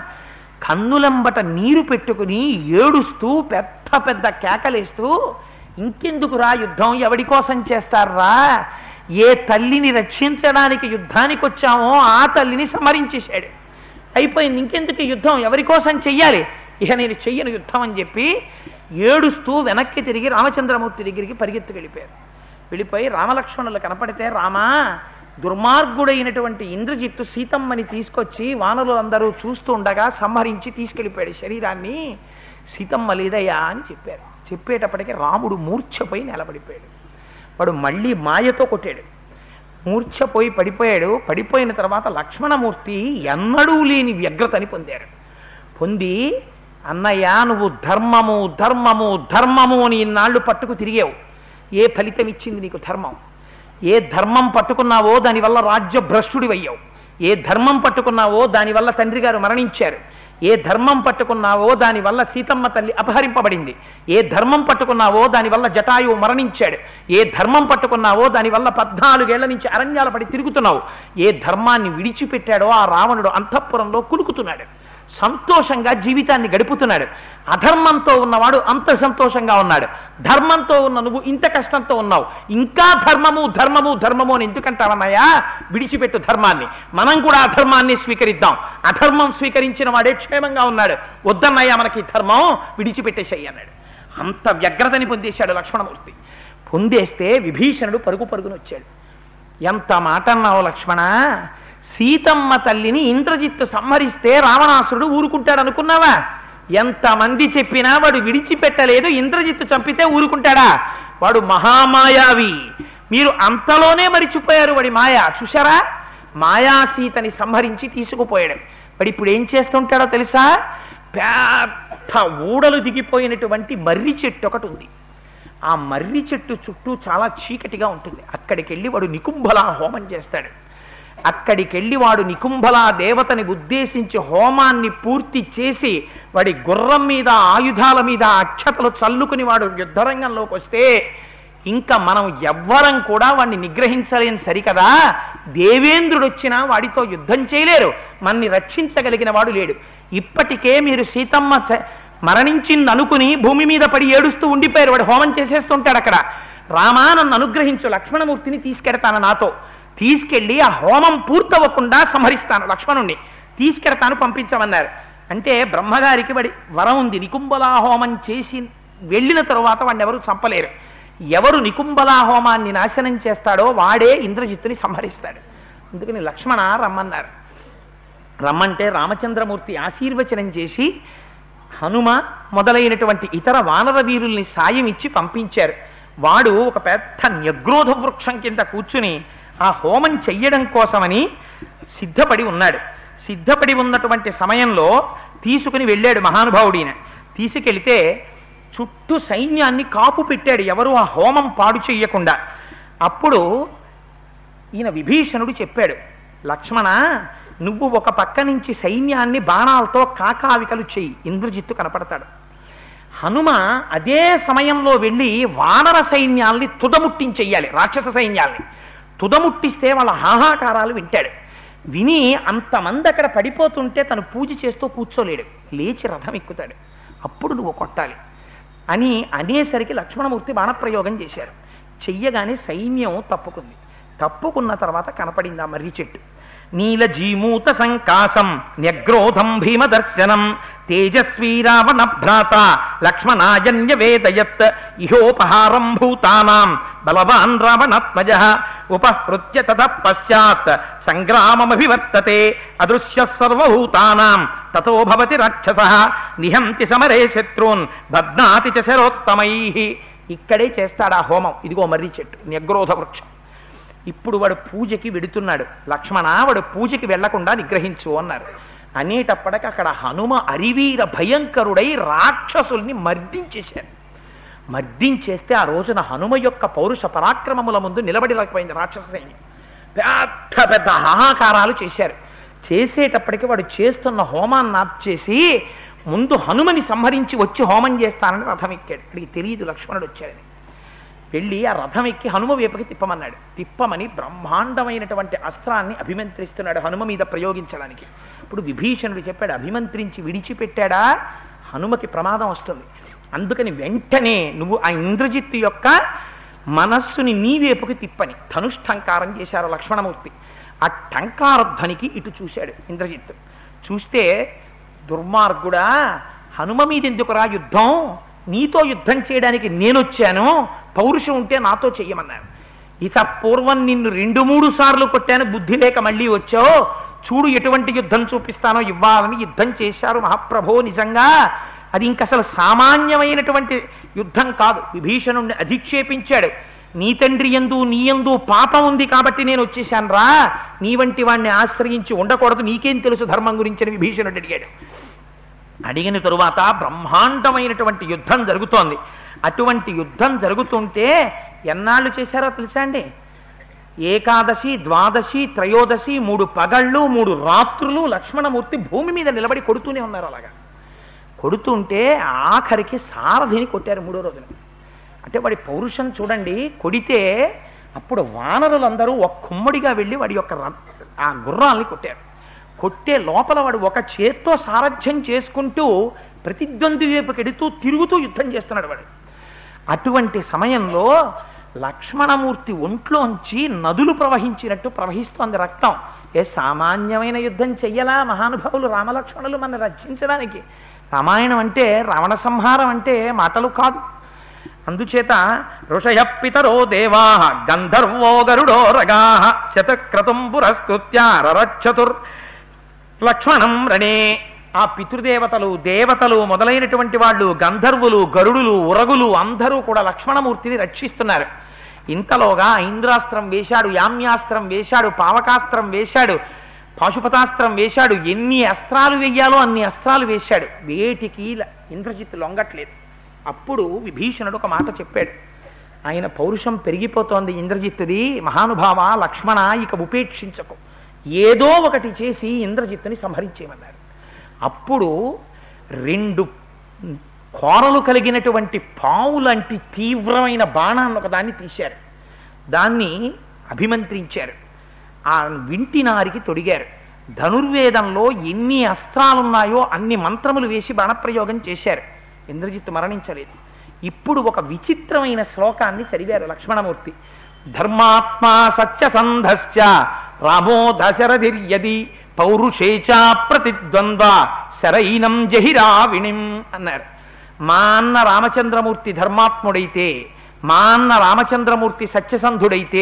Speaker 1: కన్నులంబట నీరు పెట్టుకుని ఏడుస్తూ పెద్ద పెద్ద కేకలేస్తూ ఇంకెందుకురా యుద్ధం ఎవడి కోసం చేస్తారా ఏ తల్లిని రక్షించడానికి యుద్ధానికి వచ్చామో ఆ తల్లిని సమరించేశాడు అయిపోయింది ఇంకెందుకు ఈ యుద్ధం ఎవరి కోసం చెయ్యాలి ఇక నేను చెయ్యను యుద్ధం అని చెప్పి ఏడుస్తూ వెనక్కి తిరిగి రామచంద్రమూర్తి దగ్గరికి పరిగెత్తు వెళ్ళిపోయారు వెళ్ళిపోయి రామలక్ష్మణులు కనపడితే రామా దుర్మార్గుడైనటువంటి ఇంద్రజిత్తు సీతమ్మని తీసుకొచ్చి వానరులు అందరూ చూస్తూ ఉండగా సంహరించి తీసుకెళ్ళిపోయాడు శరీరాన్ని సీతమ్మ లేదయ్యా అని చెప్పారు చెప్పేటప్పటికి రాముడు మూర్ఛపోయి నిలబడిపోయాడు వాడు మళ్ళీ మాయతో కొట్టాడు మూర్ఛపోయి పడిపోయాడు పడిపోయిన తర్వాత లక్ష్మణమూర్తి ఎన్నడూ లేని వ్యగ్రతని పొందారు పొంది అన్నయ్య నువ్వు ధర్మము ధర్మము ధర్మము అని ఇన్నాళ్ళు పట్టుకు తిరిగావు ఏ ఫలితం ఇచ్చింది నీకు ధర్మం ఏ ధర్మం పట్టుకున్నావో దానివల్ల రాజ్య భ్రష్టుడివయ్యావు ఏ ధర్మం పట్టుకున్నావో దానివల్ల తండ్రి గారు మరణించారు ఏ ధర్మం పట్టుకున్నావో దానివల్ల సీతమ్మ తల్లి అపహరింపబడింది ఏ ధర్మం పట్టుకున్నావో దానివల్ల జటాయువు మరణించాడు ఏ ధర్మం పట్టుకున్నావో దానివల్ల పద్నాలుగేళ్ల నుంచి అరణ్యాల పడి తిరుగుతున్నావు ఏ ధర్మాన్ని విడిచిపెట్టాడో ఆ రావణుడు అంతఃపురంలో కులుకుతున్నాడు సంతోషంగా జీవితాన్ని గడుపుతున్నాడు అధర్మంతో ఉన్నవాడు అంత సంతోషంగా ఉన్నాడు ధర్మంతో ఉన్న నువ్వు ఇంత కష్టంతో ఉన్నావు ఇంకా ధర్మము ధర్మము ధర్మము అని ఎందుకంటావన్నయ్యా విడిచిపెట్టు ధర్మాన్ని మనం కూడా అధర్మాన్ని స్వీకరిద్దాం అధర్మం స్వీకరించిన వాడే క్షేమంగా ఉన్నాడు వద్దన్నయ్యా మనకి ధర్మం విడిచిపెట్టేసేయి అన్నాడు అంత వ్యగ్రతని పొందేశాడు లక్ష్మణమూర్తి పొందేస్తే విభీషణుడు పరుగు పరుగును వచ్చాడు ఎంత మాట అన్నావు లక్ష్మణ సీతమ్మ తల్లిని ఇంద్రజిత్తు సంహరిస్తే రావణాసురుడు ఊరుకుంటాడు అనుకున్నావా ఎంతమంది చెప్పినా వాడు విడిచిపెట్టలేదు ఇంద్రజిత్తు చంపితే ఊరుకుంటాడా వాడు మహామాయావి మీరు అంతలోనే మరిచిపోయారు వాడి మాయ చూశారా మాయా సీతని సంహరించి తీసుకుపోయాడు వాడు ఇప్పుడు ఏం చేస్తుంటాడో తెలుసా పెద్ద ఊడలు దిగిపోయినటువంటి మర్రి చెట్టు ఒకటి ఉంది ఆ మర్రి చెట్టు చుట్టూ చాలా చీకటిగా ఉంటుంది అక్కడికి వెళ్ళి వాడు నికుంభలా హోమం చేస్తాడు అక్కడికి వెళ్ళి వాడు నికుంభలా దేవతని ఉద్దేశించి హోమాన్ని పూర్తి చేసి వాడి గుర్రం మీద ఆయుధాల మీద అక్షతలు చల్లుకుని వాడు యుద్ధరంగంలోకి వస్తే ఇంకా మనం ఎవ్వరం కూడా వాడిని నిగ్రహించలేని సరికదా దేవేంద్రుడు వచ్చినా వాడితో యుద్ధం చేయలేరు మన్ని రక్షించగలిగిన వాడు లేడు ఇప్పటికే మీరు సీతమ్మ చ- మరణించింది అనుకుని భూమి మీద పడి ఏడుస్తూ ఉండిపోయారు వాడు హోమం చేసేస్తుంటాడు అక్కడ రామా నన్ను అనుగ్రహించు లక్ష్మణమూర్తిని తీసుకెడతాను నాతో తీసుకెళ్ళి ఆ హోమం పూర్తవ్వకుండా సంహరిస్తాను లక్ష్మణుణ్ణి తీసుకెడతాను పంపించమన్నారు అంటే బ్రహ్మగారికి వాడి వరం ఉంది నికుంభలా హోమం చేసి వెళ్ళిన తరువాత వాడిని ఎవరు చంపలేరు ఎవరు నికుంభలా హోమాన్ని నాశనం చేస్తాడో వాడే ఇంద్రజిత్తుని సంహరిస్తాడు అందుకని లక్ష్మణ రమ్మన్నారు రమ్మంటే రామచంద్రమూర్తి ఆశీర్వచనం చేసి హనుమ మొదలైనటువంటి ఇతర వానర వీరుల్ని సాయం ఇచ్చి పంపించారు వాడు ఒక పెద్ద న్యగ్రోధ వృక్షం కింద కూర్చుని ఆ హోమం చెయ్యడం కోసమని సిద్ధపడి ఉన్నాడు సిద్ధపడి ఉన్నటువంటి సమయంలో తీసుకుని వెళ్ళాడు మహానుభావుడిన తీసుకెళితే చుట్టూ సైన్యాన్ని కాపు పెట్టాడు ఎవరు ఆ హోమం పాడు చెయ్యకుండా అప్పుడు ఈయన విభీషణుడు చెప్పాడు లక్ష్మణ నువ్వు ఒక పక్క నుంచి సైన్యాన్ని బాణాలతో కాకావికలు చెయ్యి ఇంద్రజిత్తు కనపడతాడు హనుమ అదే సమయంలో వెళ్ళి వానర సైన్యాల్ని తుదముట్టించెయ్యాలి రాక్షస సైన్యాల్ని తుదముట్టిస్తే వాళ్ళ హాహాకారాలు వింటాడు విని అంతమంది అక్కడ పడిపోతుంటే తను పూజ చేస్తూ కూర్చోలేడు లేచి రథం ఎక్కుతాడు అప్పుడు నువ్వు కొట్టాలి అని అనేసరికి లక్ష్మణమూర్తి బాణప్రయోగం చేశారు చెయ్యగానే సైన్యం తప్పుకుంది తప్పుకున్న తర్వాత కనపడింది ఆ మర్రి చెట్టు నీల జీమూత సంకాసం న్యగ్రోధం భీమదర్శనం తేజస్వీ రావణ భ్రాత లక్ష్మణాయన్య వేదయత్ ఇహోపహారం భూతానాం బలవాన్ రావణాత్మజ ఉపహృత్య తత పశ్చాత్ సంగ్రామమభివర్తతే అదృశ్య సర్వభూతానాం తతో భవతి రాక్షస నిహంతి సమరే శత్రూన్ బధ్నాతి చ శరోత్తమై ఇక్కడే చేస్తాడు ఆ హోమం ఇదిగో మర్రి చెట్టు న్యగ్రోధ వృక్షం ఇప్పుడు వాడు పూజకి వెడుతున్నాడు లక్ష్మణ వాడు పూజకి వెళ్లకుండా నిగ్రహించు అన్నారు అనేటప్పటికి అక్కడ హనుమ అరివీర భయంకరుడై రాక్షసుల్ని మర్దించేశారు మర్దించేస్తే ఆ రోజున హనుమ యొక్క పౌరుష పరాక్రమముల ముందు నిలబడిలేకపోయింది రాక్షస సైన్యం పెద్ద పెద్ద హాహాకారాలు చేశారు చేసేటప్పటికి వాడు చేస్తున్న హోమాన్ని ఆప్ ముందు హనుమని సంహరించి వచ్చి హోమం చేస్తానని రథం ఎక్కాడు వాడికి తెలియదు లక్ష్మణుడు వచ్చాడని వెళ్ళి ఆ రథం ఎక్కి హనుమ వైపుకి తిప్పమన్నాడు తిప్పమని బ్రహ్మాండమైనటువంటి అస్త్రాన్ని అభిమంత్రిస్తున్నాడు హనుమ మీద ప్రయోగించడానికి ఇప్పుడు విభీషణుడు చెప్పాడు అభిమంత్రించి విడిచిపెట్టాడా హనుమకి ప్రమాదం వస్తుంది అందుకని వెంటనే నువ్వు ఆ ఇంద్రజిత్తు యొక్క మనస్సుని నీ వైపుకి తిప్పని ధనుష్టంకారం చేశారు లక్ష్మణమూర్తి ఆ టంకారధ్వనికి ఇటు చూశాడు ఇంద్రజిత్తు చూస్తే దుర్మార్గుడా హనుమ మీద ఎందుకురా యుద్ధం నీతో యుద్ధం చేయడానికి నేనొచ్చాను పౌరుషం ఉంటే నాతో చెయ్యమన్నాను ఇత పూర్వం నిన్ను రెండు మూడు సార్లు కొట్టాను బుద్ధి లేక మళ్ళీ వచ్చావు చూడు ఎటువంటి యుద్ధం చూపిస్తానో ఇవ్వాలని యుద్ధం చేశారు మహాప్రభో నిజంగా అది ఇంక అసలు సామాన్యమైనటువంటి యుద్ధం కాదు విభీషణుణ్ణి అధిక్షేపించాడు నీ తండ్రి ఎందు నీ ఎందు పాపం ఉంది కాబట్టి నేను వచ్చేశాను రా నీ వంటి వాణ్ణి ఆశ్రయించి ఉండకూడదు నీకేం తెలుసు ధర్మం గురించి అని విభీషణుడు అడిగాడు అడిగిన తరువాత బ్రహ్మాండమైనటువంటి యుద్ధం జరుగుతోంది అటువంటి యుద్ధం జరుగుతుంటే ఎన్నాళ్ళు చేశారో తెలుసా అండి ఏకాదశి ద్వాదశి త్రయోదశి మూడు పగళ్ళు మూడు రాత్రులు లక్ష్మణమూర్తి భూమి మీద నిలబడి కొడుతూనే ఉన్నారు అలాగా కొడుతుంటే ఆఖరికి సారథిని కొట్టారు మూడో రోజున అంటే వాడి పౌరుషం చూడండి కొడితే అప్పుడు వానరులందరూ ఒక కుమ్మడిగా వెళ్ళి వాడి యొక్క ర- ఆ గుర్రాల్ని కొట్టారు కొట్టే లోపల వాడు ఒక చేత్తో సారథ్యం చేసుకుంటూ ప్రతిద్వంద్వి వైపుకి ఎడుతూ తిరుగుతూ యుద్ధం చేస్తున్నాడు వాడు అటువంటి సమయంలో లక్ష్మణమూర్తి ఒంట్లోంచి నదులు ప్రవహించినట్టు ప్రవహిస్తోంది రక్తం ఏ సామాన్యమైన యుద్ధం చెయ్యలా మహానుభావులు రామలక్ష్మణులు మన రక్షించడానికి రామాయణం అంటే రావణ సంహారం అంటే మాటలు కాదు అందుచేత ఋషయ పితరో దేవా గంధర్వో గరుడో రగా శతక్రతుం పురస్కృత్య రరక్షతుర్ లక్ష్మణం రణే ఆ పితృదేవతలు దేవతలు మొదలైనటువంటి వాళ్ళు గంధర్వులు గరుడులు ఉరగులు అందరూ కూడా లక్ష్మణమూర్తిని రక్షిస్తున్నారు ఇంతలోగా ఐంద్రాస్త్రం వేశాడు యామ్యాస్త్రం వేశాడు పావకాస్త్రం వేశాడు పాశుపతాస్త్రం వేశాడు ఎన్ని అస్త్రాలు వెయ్యాలో అన్ని అస్త్రాలు వేశాడు వేటికి ల- ఇంద్రజిత్తు లొంగట్లేదు అప్పుడు విభీషణుడు ఒక మాట చెప్పాడు ఆయన పౌరుషం పెరిగిపోతోంది ఇంద్రజిత్తుది మహానుభావ లక్ష్మణ ఇక ఉపేక్షించకు ఏదో ఒకటి చేసి ఇంద్రజిత్తుని సంహరించేయమన్నాడు అప్పుడు రెండు కోరలు కలిగినటువంటి పావులంటి తీవ్రమైన బాణాన్ని ఒకదాన్ని తీశారు దాన్ని అభిమంత్రించారు ఆ వింటి నారికి తొడిగారు ధనుర్వేదంలో ఎన్ని అస్త్రాలున్నాయో అన్ని మంత్రములు వేసి బాణప్రయోగం చేశారు ఇంద్రజిత్తు మరణించలేదు ఇప్పుడు ఒక విచిత్రమైన శ్లోకాన్ని చదివారు లక్ష్మణమూర్తి ధర్మాత్మా సత్యసంధశ్చ రామో దశరథిర్యది పౌరుషేచా ప్రతిద్వంద్వ శరైనం జహిరావిణిం అన్నారు మా అన్న రామచంద్రమూర్తి ధర్మాత్ముడైతే మా అన్న రామచంద్రమూర్తి సత్యసంధుడైతే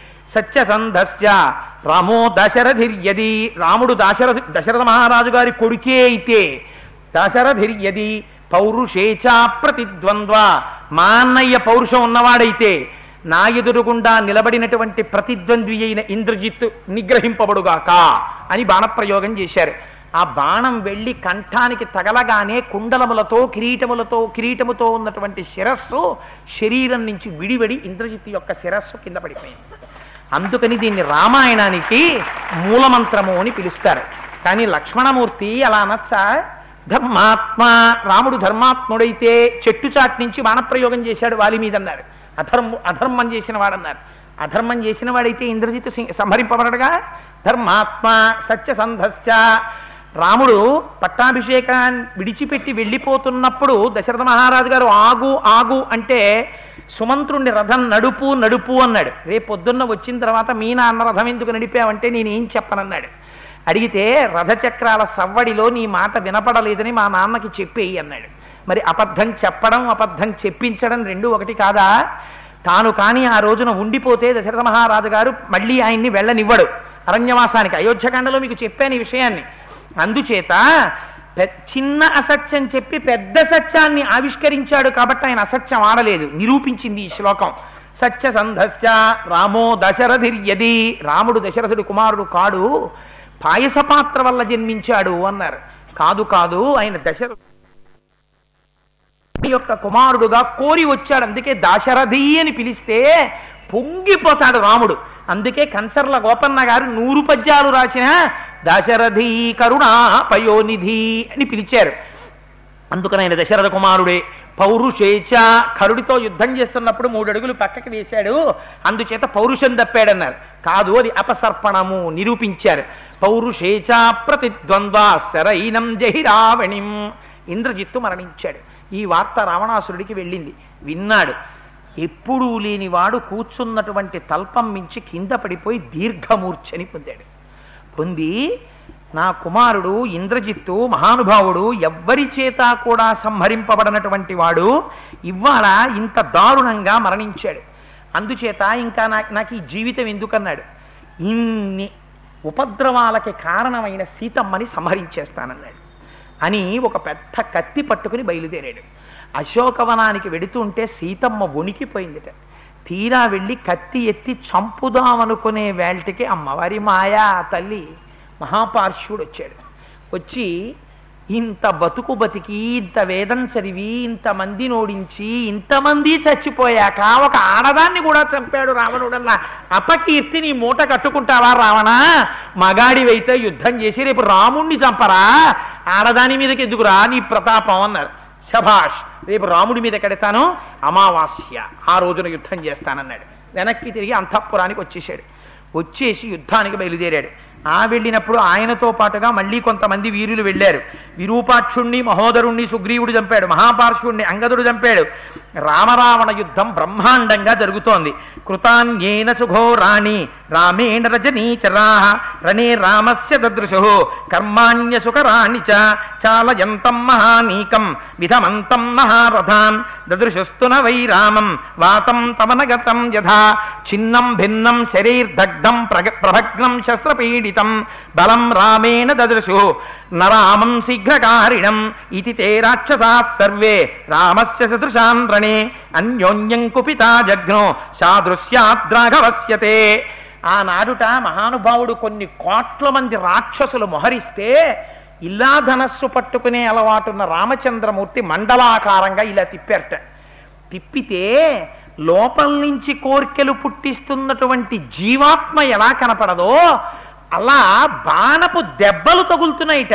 Speaker 1: సత్యసంధశ్చ రామో దశరథిర్యది రాముడు దశరథ దశరథ మహారాజు గారి కొడుకే అయితే దశరథిర్యది పౌరుషేచా ప్రతిద్వంద్వ మా అన్నయ్య పౌరుషం ఉన్నవాడైతే నా ఎదురుగుండా నిలబడినటువంటి ప్రతిద్వంద్వి అయిన ఇంద్రజిత్తు నిగ్రహింపబడుగాక అని బాణప్రయోగం చేశారు ఆ బాణం వెళ్ళి కంఠానికి తగలగానే కుండలములతో కిరీటములతో కిరీటముతో ఉన్నటువంటి శిరస్సు శరీరం నుంచి విడివడి ఇంద్రజిత్తు యొక్క శిరస్సు కింద పడిపోయింది అందుకని దీన్ని రామాయణానికి మూలమంత్రము అని పిలుస్తారు కానీ లక్ష్మణమూర్తి అలా అనొచ్చా ధర్మాత్మ రాముడు ధర్మాత్ముడైతే చెట్టు చాటు నుంచి బాణప్రయోగం చేశాడు వాలి మీద అన్నారు అధర్మ అధర్మం చేసిన వాడన్నారు అధర్మం చేసిన వాడైతే ఇంద్రజిత్తు సి- సంహరింపబడగా ధర్మాత్మ సత్యసంధశ్చ రాముడు పట్టాభిషేకాన్ని విడిచిపెట్టి వెళ్ళిపోతున్నప్పుడు దశరథ మహారాజు గారు ఆగు ఆగు అంటే సుమంత్రుణ్ణి రథం నడుపు నడుపు అన్నాడు రేపు పొద్దున్న వచ్చిన తర్వాత మీ నాన్న రథం ఎందుకు నడిపావంటే నేనేం చెప్పనన్నాడు అడిగితే రథచక్రాల సవ్వడిలో నీ మాట వినపడలేదని మా నాన్నకి చెప్పేయి అన్నాడు మరి అబద్ధం చెప్పడం అబద్ధం చెప్పించడం రెండు ఒకటి కాదా తాను కానీ ఆ రోజున ఉండిపోతే దశరథ మహారాజు గారు మళ్ళీ ఆయన్ని వెళ్ళనివ్వడు అరణ్యవాసానికి అయోధ్యకాండలో మీకు చెప్పాను ఈ విషయాన్ని అందుచేత పె- చిన్న అసత్యం చెప్పి పెద్ద సత్యాన్ని ఆవిష్కరించాడు కాబట్టి ఆయన అసత్యం ఆడలేదు నిరూపించింది ఈ శ్లోకం సత్యసంధశ్చ రామో దశరథిర్యది రాముడు దశరథుడు కుమారుడు కాడు పాయసపాత్ర వల్ల జన్మించాడు అన్నారు కాదు కాదు ఆయన దశరథ యొక్క కుమారుడుగా కోరి వచ్చాడు అందుకే దాశరథి అని పిలిస్తే పొంగిపోతాడు రాముడు అందుకే కంచర్ల గోపన్న గారు నూరు పద్యాలు రాసిన దాశరథి కరుణా పయోనిధి అని పిలిచారు అందుకని ఆయన దశరథ కుమారుడే పౌరుషేచ కరుడితో యుద్ధం చేస్తున్నప్పుడు మూడు అడుగులు పక్కకి వేశాడు అందుచేత పౌరుషం తప్పాడన్నారు కాదు అది అపసర్పణము నిరూపించారు పౌరుషేచ ప్రతిద్వంద్వ శరైనం జహిరావణిం ఇంద్రజిత్తు మరణించాడు ఈ వార్త రావణాసురుడికి వెళ్ళింది విన్నాడు ఎప్పుడూ లేనివాడు కూర్చున్నటువంటి తల్పం మించి కింద పడిపోయి దీర్ఘమూర్ఛని పొందాడు పొంది నా కుమారుడు ఇంద్రజిత్తు మహానుభావుడు ఎవ్వరి చేత కూడా సంహరింపబడినటువంటి వాడు ఇవాళ ఇంత దారుణంగా మరణించాడు అందుచేత ఇంకా నాకు నాకు ఈ జీవితం ఎందుకన్నాడు ఇన్ని ఉపద్రవాలకి కారణమైన సీతమ్మని సంహరించేస్తానన్నాడు అని ఒక పెద్ద కత్తి పట్టుకుని బయలుదేరాడు అశోకవనానికి వెడుతుంటే సీతమ్మ వణికిపోయిందిట తీరా వెళ్ళి కత్తి ఎత్తి చంపుదామనుకునే వేల్టికి అమ్మవారి మాయా తల్లి మహాపార్శ్వుడు వచ్చాడు వచ్చి ఇంత బతుకు బతికి ఇంత వేదం చదివి ఇంతమంది నోడించి ఇంతమంది చచ్చిపోయాక ఒక ఆడదాన్ని కూడా చంపాడు రావణుడన్న అపకీర్తి నీ మూట కట్టుకుంటావా రావణ మగాడివైతే యుద్ధం చేసి రేపు రాముణ్ణి చంపరా ఆడదాని మీదకి ఎందుకురా నీ ప్రతాపం అన్నారు శభాష్ రేపు రాముడి మీద కడతాను అమావాస్య ఆ రోజున యుద్ధం చేస్తానన్నాడు వెనక్కి తిరిగి అంతఃపురానికి వచ్చేసాడు వచ్చేసి యుద్ధానికి బయలుదేరాడు ఆ వెళ్ళినప్పుడు ఆయనతో పాటుగా మళ్ళీ కొంతమంది వీరులు వెళ్ళారు విరూపాక్షుణ్ణి మహోదరుణ్ణి సుగ్రీవుడు చంపాడు మహాపార్శ్వుణ్ణి అంగదుడు చంపాడు రామరావణ యుద్ధం బ్రహ్మాండంగా జరుగుతోంది కృతాన్యేన సుఘోరాణి రామేణ రజనీచరాహ రణే రామస్య దదృశు కర్మాణ్య సుకరాణి చ చాలయంతం మహానీకం విధమంతం మహారథాన్ దదృశుస్తున వై రామం వాతం తమనగతం యథా చిన్నం భిన్నం శరీర్దగ్ధం ప్రగ- ప్రభగ్నం శస్త్రపీడితం సునిశ్చితం బలం రామేణ దదృశు నరామం శీఘ్రకారిణం ఇది తే రాక్షసా సర్వే రామస్య సదృశాన్ రణే అన్యోన్యం కుపితా జఘ్నో సాదృశ్యాద్రాఘవస్యతే ఆనాడుట మహానుభావుడు కొన్ని కోట్ల మంది రాక్షసులు మొహరిస్తే ఇలా ధనస్సు పట్టుకునే అలవాటున్న రామచంద్రమూర్తి మండలాకారంగా ఇలా తిప్పారట తిప్పితే లోపల నుంచి కోర్కెలు పుట్టిస్తున్నటువంటి జీవాత్మ ఎలా కనపడదో అలా బాణపు దెబ్బలు తగులుతున్నాయిట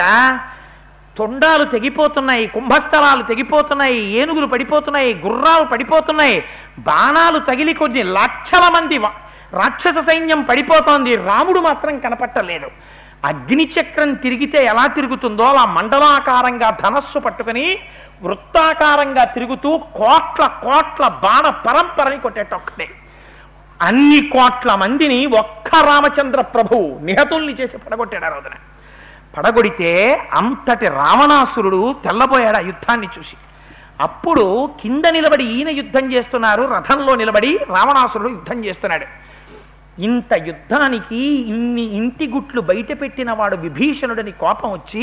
Speaker 1: తొండాలు తెగిపోతున్నాయి కుంభస్థలాలు తెగిపోతున్నాయి ఏనుగులు పడిపోతున్నాయి గుర్రాలు పడిపోతున్నాయి బాణాలు తగిలి కొన్ని లక్షల మంది వ- రాక్షస సైన్యం పడిపోతోంది రాముడు మాత్రం కనపట్టలేదు అగ్నిచక్రం తిరిగితే ఎలా తిరుగుతుందో అలా మండలాకారంగా ధనస్సు పట్టుకుని వృత్తాకారంగా తిరుగుతూ కోట్ల కోట్ల బాణ పరంపరని కొట్టేటొక్కటే అన్ని కోట్ల మందిని ఒక్క రామచంద్ర ప్రభువు నిహతుల్ని చేసి పడగొట్టాడు ఆ రోజున పడగొడితే అంతటి రావణాసురుడు తెల్లబోయాడు ఆ యుద్ధాన్ని చూసి అప్పుడు కింద నిలబడి ఈయన యుద్ధం చేస్తున్నారు రథంలో నిలబడి రావణాసురుడు యుద్ధం చేస్తున్నాడు ఇంత యుద్ధానికి ఇన్ని ఇంటి గుట్లు బయట పెట్టిన వాడు విభీషణుడని కోపం వచ్చి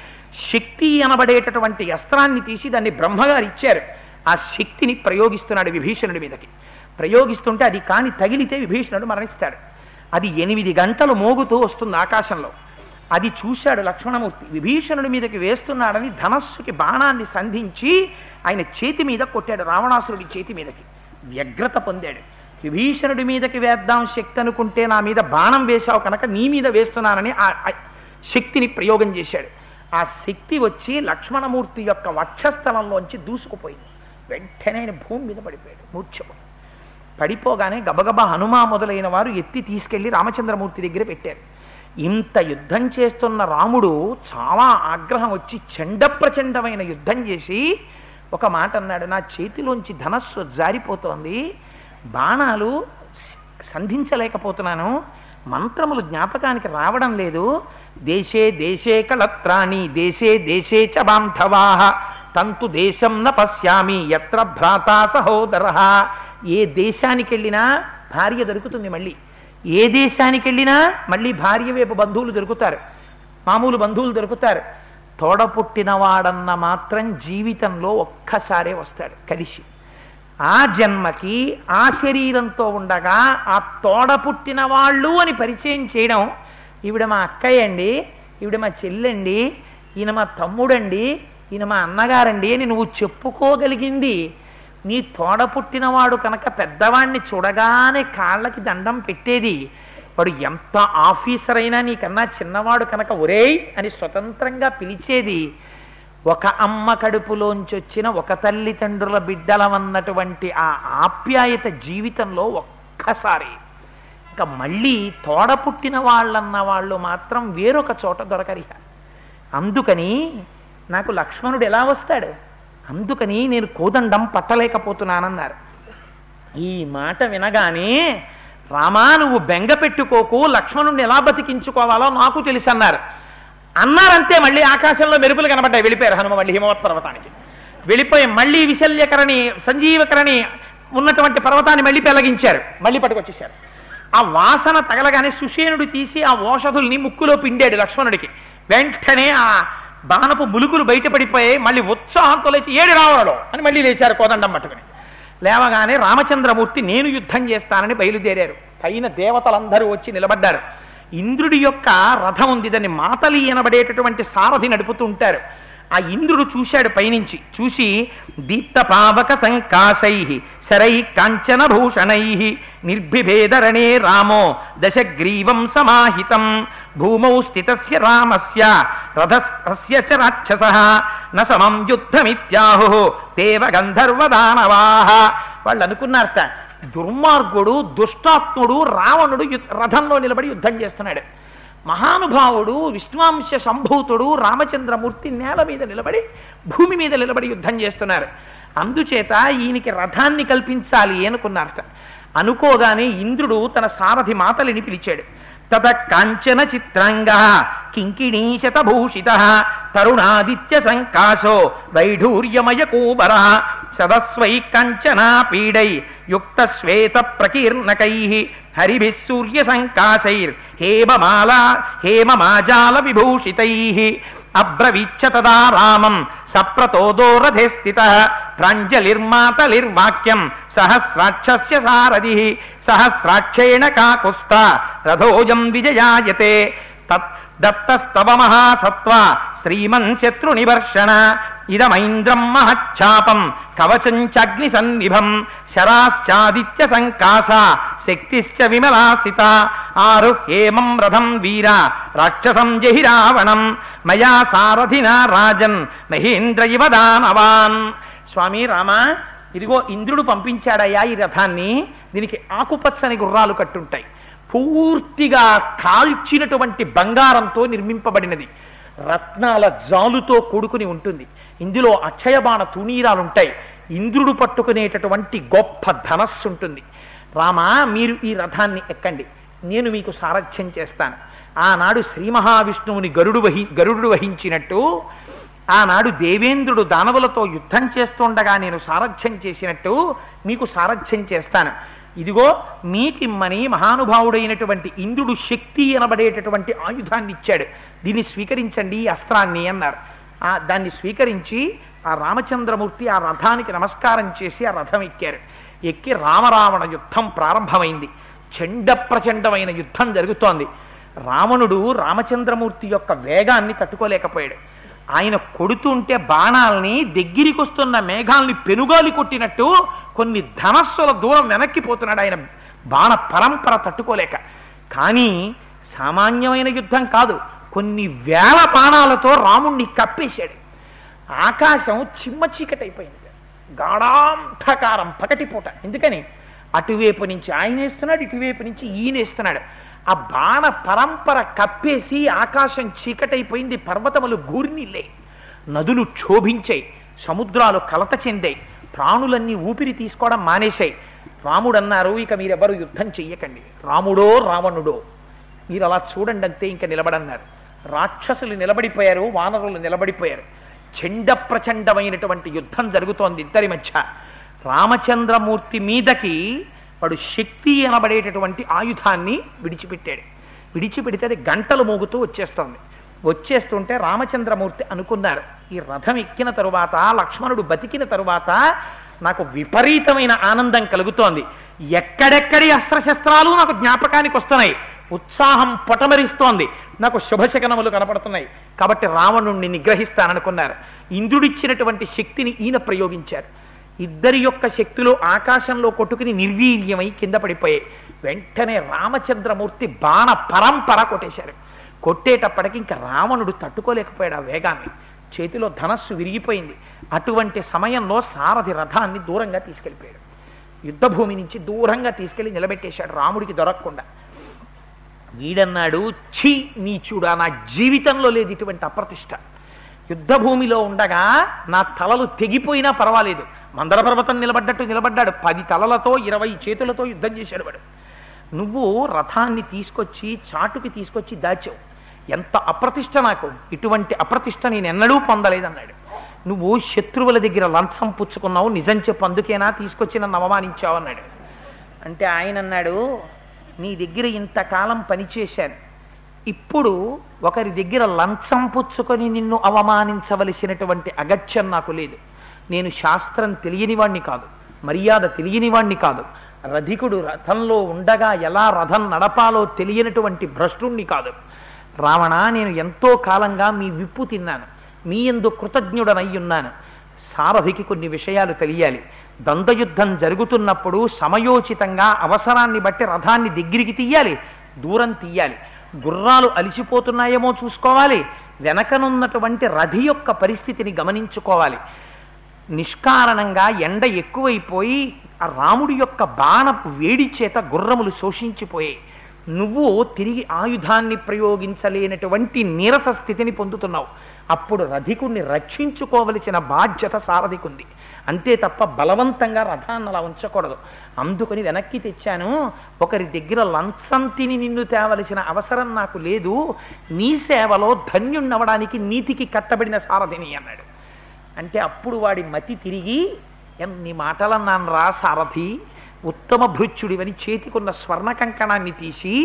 Speaker 1: శక్తి అనబడేటటువంటి అస్త్రాన్ని తీసి దాన్ని బ్రహ్మగారు ఇచ్చారు ఆ శక్తిని ప్రయోగిస్తున్నాడు విభీషణుడి మీదకి ప్రయోగిస్తుంటే అది కాని తగిలితే విభీషణుడు మరణిస్తాడు అది ఎనిమిది గంటలు మోగుతూ వస్తుంది ఆకాశంలో అది చూశాడు లక్ష్మణమూర్తి విభీషణుడి మీదకి వేస్తున్నాడని ధనస్సుకి బాణాన్ని సంధించి ఆయన చేతి మీద కొట్టాడు రావణాసురుడి చేతి మీదకి వ్యగ్రత పొందాడు విభీషణుడి మీదకి వేద్దాం శక్తి అనుకుంటే నా మీద బాణం వేశావు కనుక నీ మీద వేస్తున్నానని ఆ ఆ శక్తిని ప్రయోగం చేశాడు ఆ శక్తి వచ్చి లక్ష్మణమూర్తి యొక్క వక్షస్థలంలోంచి దూసుకుపోయింది వెంటనే ఆయన భూమి మీద పడిపోయాడు మూర్ఛపోయి పడిపోగానే గబగబా హనుమా మొదలైన వారు ఎత్తి తీసుకెళ్లి రామచంద్రమూర్తి దగ్గర పెట్టారు ఇంత యుద్ధం చేస్తున్న రాముడు చాలా ఆగ్రహం వచ్చి చండ ప్రచండమైన యుద్ధం చేసి ఒక మాట అన్నాడు నా చేతిలోంచి ధనస్సు జారిపోతోంది బాణాలు స- సంధించలేకపోతున్నాను మంత్రములు జ్ఞాపకానికి రావడం లేదు దేశే దేశే కళత్రాణి దేశే దేశే చ బాంధవాహ తంతు దేశం న పశ్యామి ఎత్ర భ్రాతా సహోదర ఏ దేశానికి వెళ్ళినా భార్య దొరుకుతుంది మళ్ళీ ఏ దేశానికి వెళ్ళినా మళ్ళీ భార్య వైపు బంధువులు దొరుకుతారు మామూలు బంధువులు దొరుకుతారు తోడ పుట్టినవాడన్న మాత్రం జీవితంలో ఒక్కసారే వస్తాడు కలిసి ఆ జన్మకి ఆ శరీరంతో ఉండగా ఆ తోడ పుట్టిన వాళ్ళు అని పరిచయం చేయడం ఈవిడ మా అక్కయ్య అండి ఈవిడ మా చెల్లండి ఈయన మా తమ్ముడండి ఈయన మా అన్నగారండి అని నువ్వు చెప్పుకోగలిగింది నీ తోడ పుట్టినవాడు కనుక పెద్దవాణ్ణి చూడగానే కాళ్ళకి దండం పెట్టేది వాడు ఎంత ఆఫీసర్ అయినా నీకన్నా చిన్నవాడు కనుక ఒరేయ్ అని స్వతంత్రంగా పిలిచేది ఒక అమ్మ కడుపులోంచి వచ్చిన ఒక తల్లిదండ్రుల బిడ్డలమన్నటువంటి ఆ ఆప్యాయత జీవితంలో ఒక్కసారి ఇంకా మళ్ళీ తోడ పుట్టిన వాళ్ళన్న వాళ్ళు మాత్రం వేరొక చోట దొరకరిహ అందుకని నాకు లక్ష్మణుడు ఎలా వస్తాడు అందుకని నేను కోదండం పట్టలేకపోతున్నానన్నారు ఈ మాట వినగానే రామా నువ్వు బెంగ పెట్టుకోకు లక్ష్మణుడిని ఎలా బతికించుకోవాలో నాకు తెలుసు అన్నారు అన్నారంతే మళ్ళీ ఆకాశంలో మెరుపులు కనబడ్డాయి వెళ్ళిపోయారు హనుమ మళ్ళీ హిమవత్ పర్వతానికి వెళ్ళిపోయి మళ్ళీ విశల్యకరణి సంజీవకరణి ఉన్నటువంటి పర్వతాన్ని మళ్ళీ పెళ్లగించారు మళ్ళీ పట్టుకొచ్చేశారు ఆ వాసన తగలగానే సుషేనుడు తీసి ఆ ఓషధుల్ని ముక్కులో పిండాడు లక్ష్మణుడికి వెంటనే ఆ బాణపు ములుకులు బయటపడిపోయి మళ్ళీ ఉత్సాహంతో లేచి ఏడు రావణలో అని మళ్ళీ లేచారు కోదండం పట్టుకుని లేవగానే రామచంద్రమూర్తి నేను యుద్ధం చేస్తానని బయలుదేరారు పైన దేవతలందరూ వచ్చి నిలబడ్డారు ఇంద్రుడి యొక్క రథం ఉంది దాన్ని మాతలి అనబడేటటువంటి సారథి నడుపుతూ ఉంటారు ఆ ఇంద్రుడు చూశాడు పైనుంచి చూసి దీప్తపావక సంకాశై శరై కాంచన భూషణై నిర్భిభేదరణే రామో దశగ్రీవం సమాహితం భూమౌ స్థితస్య రామస్య రథస్య చ రాక్షస న సమం యుద్ధమిత్యాహు దేవ గంధర్వదానవాహ వాళ్ళు అనుకున్నారట దుర్మార్గుడు దుష్టాత్ముడు రావణుడు యు- రథంలో నిలబడి యుద్ధం చేస్తున్నాడు మహానుభావుడు విష్ణువాంశ సంభూతుడు రామచంద్రమూర్తి నేల మీద నిలబడి భూమి మీద నిలబడి యుద్ధం చేస్తున్నారు అందుచేత ఈయనకి రథాన్ని కల్పించాలి అనుకున్నారట అనుకోగానే ఇంద్రుడు తన సారథి మాతలిని పిలిచాడు తత కాంచన చిత్రాంగ కింకిణీశతభూషిత తరుణాదిత్య సంకాశో వైఢూర్యమయ కూబర సదస్వై కంచనా పీడై యుక్త శ్వేత ప్రకీర్ణకై హరిభిः సూర్య సంకాశైర్ హేమమాల హేమమాజాల విభూషితై అబ్రవీచ్చ తదా రామం సప్రతోదో రథే స్థిత ప్రాంజలిర్మాతలిర్వాక్యం సహస్రాక్షస్య సారథి సహస్రాక్షేణ కాకుస్త రథోయం విజయాయతే తత్ దత్తస్తవ మహాసత్వ శ్రీమన్ శత్రునివర్షణ ఇదమైంద్రం మహచ్చాపం కవచం చాగ్ని సన్నిభం శరాశ్చాదిత్య సంకాస శక్తిశ్చ విమలాసిత ఆరుహ్యేమం రథం వీర రాక్షసం జహి రావణం మయా సారథినా రాజన్ మహేంద్ర ఇవ దానవాన్ స్వామి రామ ఇదిగో ఇంద్రుడు పంపించాడయ్యా ఈ రథాన్ని దీనికి ఆకుపచ్చని గుర్రాలు కట్టుంటాయి పూర్తిగా కాల్చినటువంటి బంగారంతో నిర్మింపబడినది రత్నాల జాలుతో కూడుకుని ఉంటుంది ఇందులో అక్షయబాణ తునీరాలుంటాయి ఇంద్రుడు పట్టుకునేటటువంటి గొప్ప ధనస్సు ఉంటుంది రామా మీరు ఈ రథాన్ని ఎక్కండి నేను మీకు సారథ్యం చేస్తాను ఆనాడు శ్రీ మహావిష్ణువుని గరుడు వహి గరుడు వహించినట్టు ఆనాడు దేవేంద్రుడు దానవులతో యుద్ధం చేస్తుండగా నేను సారథ్యం చేసినట్టు మీకు సారథ్యం చేస్తాను ఇదిగో మీకిమ్మని మహానుభావుడైనటువంటి ఇంద్రుడు శక్తి అనబడేటటువంటి ఆయుధాన్ని ఇచ్చాడు దీన్ని స్వీకరించండి ఈ అస్త్రాన్ని అన్నారు ఆ దాన్ని స్వీకరించి ఆ రామచంద్రమూర్తి ఆ రథానికి నమస్కారం చేసి ఆ రథం ఎక్కారు ఎక్కి రామరావణ యుద్ధం ప్రారంభమైంది చండ ప్రచండమైన యుద్ధం జరుగుతోంది రావణుడు రామచంద్రమూర్తి యొక్క వేగాన్ని తట్టుకోలేకపోయాడు ఆయన కొడుతుంటే బాణాల్ని దగ్గరికి వస్తున్న మేఘాల్ని పెనుగాలి కొట్టినట్టు కొన్ని ధనస్సుల దూరం వెనక్కిపోతున్నాడు ఆయన బాణ పరంపర తట్టుకోలేక కానీ సామాన్యమైన యుద్ధం కాదు కొన్ని వేల బాణాలతో రాముణ్ణి కప్పేశాడు ఆకాశం చిమ్మ చీకటైపోయింది గాఢాంధకారం పకటిపూట ఎందుకని అటువైపు నుంచి ఆయన వేస్తున్నాడు ఇటువైపు నుంచి ఈయన వేస్తున్నాడు ఆ బాణ పరంపర కప్పేసి ఆకాశం చీకటైపోయింది పర్వతములు గూర్నిల్లే నదులు క్షోభించాయి సముద్రాలు కలత చెందాయి ప్రాణులన్నీ ఊపిరి తీసుకోవడం మానేశాయి రాముడు అన్నారు ఇక మీరెవరు యుద్ధం చెయ్యకండి రాముడో రావణుడో మీరు అలా చూడండి అంతే ఇంకా నిలబడన్నారు రాక్షసులు నిలబడిపోయారు వానరులు నిలబడిపోయారు చండ ప్రచండమైనటువంటి యుద్ధం జరుగుతోంది ఇద్దరి మధ్య రామచంద్రమూర్తి మీదకి వాడు శక్తి అనబడేటటువంటి ఆయుధాన్ని విడిచిపెట్టాడు విడిచిపెడితే అది గంటలు మోగుతూ వచ్చేస్తోంది వచ్చేస్తుంటే రామచంద్రమూర్తి అనుకున్నారు ఈ రథం ఎక్కిన తరువాత లక్ష్మణుడు బతికిన తరువాత నాకు విపరీతమైన ఆనందం కలుగుతోంది ఎక్కడెక్కడి అస్త్రశస్త్రాలు నాకు జ్ఞాపకానికి వస్తున్నాయి ఉత్సాహం పొటమరిస్తోంది నాకు శుభశకనములు కనపడుతున్నాయి కాబట్టి రావణుణ్ణి నిగ్రహిస్తాననుకున్నారు ఇంద్రుడిచ్చినటువంటి శక్తిని ఈయన ప్రయోగించారు ఇద్దరి యొక్క శక్తులు ఆకాశంలో కొట్టుకుని నిర్వీర్యమై కింద పడిపోయాయి వెంటనే రామచంద్రమూర్తి బాణ పరంపర కొట్టేశారు కొట్టేటప్పటికి ఇంకా రావణుడు తట్టుకోలేకపోయాడు ఆ వేగాన్ని చేతిలో ధనస్సు విరిగిపోయింది అటువంటి సమయంలో సారథి రథాన్ని దూరంగా తీసుకెళ్ళిపోయాడు యుద్ధభూమి నుంచి దూరంగా తీసుకెళ్లి నిలబెట్టేశాడు రాముడికి దొరకకుండా వీడన్నాడు ఛీ నీచుడా నా జీవితంలో లేదు ఇటువంటి అప్రతిష్ట యుద్ధభూమిలో ఉండగా నా తలలు తెగిపోయినా పర్వాలేదు మందర పర్వతం నిలబడ్డట్టు నిలబడ్డాడు పది తలలతో ఇరవై చేతులతో యుద్ధం చేశాడు వాడు నువ్వు రథాన్ని తీసుకొచ్చి చాటుకి తీసుకొచ్చి దాచావు ఎంత అప్రతిష్ట నాకు ఇటువంటి అప్రతిష్ట నేను ఎన్నడూ పొందలేదన్నాడు నువ్వు శత్రువుల దగ్గర లంచం పుచ్చుకున్నావు నిజం చెప్పు అందుకేనా తీసుకొచ్చి నన్ను అవమానించావు అన్నాడు అంటే ఆయన అన్నాడు నీ దగ్గర ఇంతకాలం పనిచేశాను ఇప్పుడు ఒకరి దగ్గర లంచం పుచ్చుకొని నిన్ను అవమానించవలసినటువంటి అగత్యం నాకు లేదు నేను శాస్త్రం తెలియనివాణ్ణి కాదు మర్యాద తెలియనివాణ్ణి కాదు రధికుడు రథంలో ఉండగా ఎలా రథం నడపాలో తెలియనటువంటి భ్రష్టుణ్ణి కాదు రావణ నేను ఎంతో కాలంగా మీ విప్పు తిన్నాను మీ ఎందు కృతజ్ఞుడనయ్యున్నాను సారథికి కొన్ని విషయాలు తెలియాలి ద్వంద్వయుద్ధం జరుగుతున్నప్పుడు సమయోచితంగా అవసరాన్ని బట్టి రథాన్ని దగ్గరికి తీయాలి దూరం తీయాలి గుర్రాలు అలిసిపోతున్నాయేమో చూసుకోవాలి వెనకనున్నటువంటి రథి యొక్క పరిస్థితిని గమనించుకోవాలి నిష్కారణంగా ఎండ ఎక్కువైపోయి ఆ రాముడి యొక్క బాణపు వేడి చేత గుర్రములు శోషించిపోయాయి నువ్వు తిరిగి ఆయుధాన్ని ప్రయోగించలేనటువంటి నీరస స్థితిని పొందుతున్నావు అప్పుడు రధికుణ్ణి రక్షించుకోవలసిన బాధ్యత సారథికుంది అంతే తప్ప బలవంతంగా రథాన్ని అలా ఉంచకూడదు అందుకని వెనక్కి తెచ్చాను ఒకరి దగ్గర లంచం తిని నిన్ను తేవలసిన అవసరం నాకు లేదు నీ సేవలో ధన్యుణ్ణవడానికి నీతికి కట్టబడిన సారథిని అన్నాడు అంటే అప్పుడు వాడి మతి తిరిగి ఎన్ని మాటలన్నాను రా సారథి ఉత్తమ భృత్యుడివని చేతికున్న స్వర్ణ కంకణాన్ని తీసి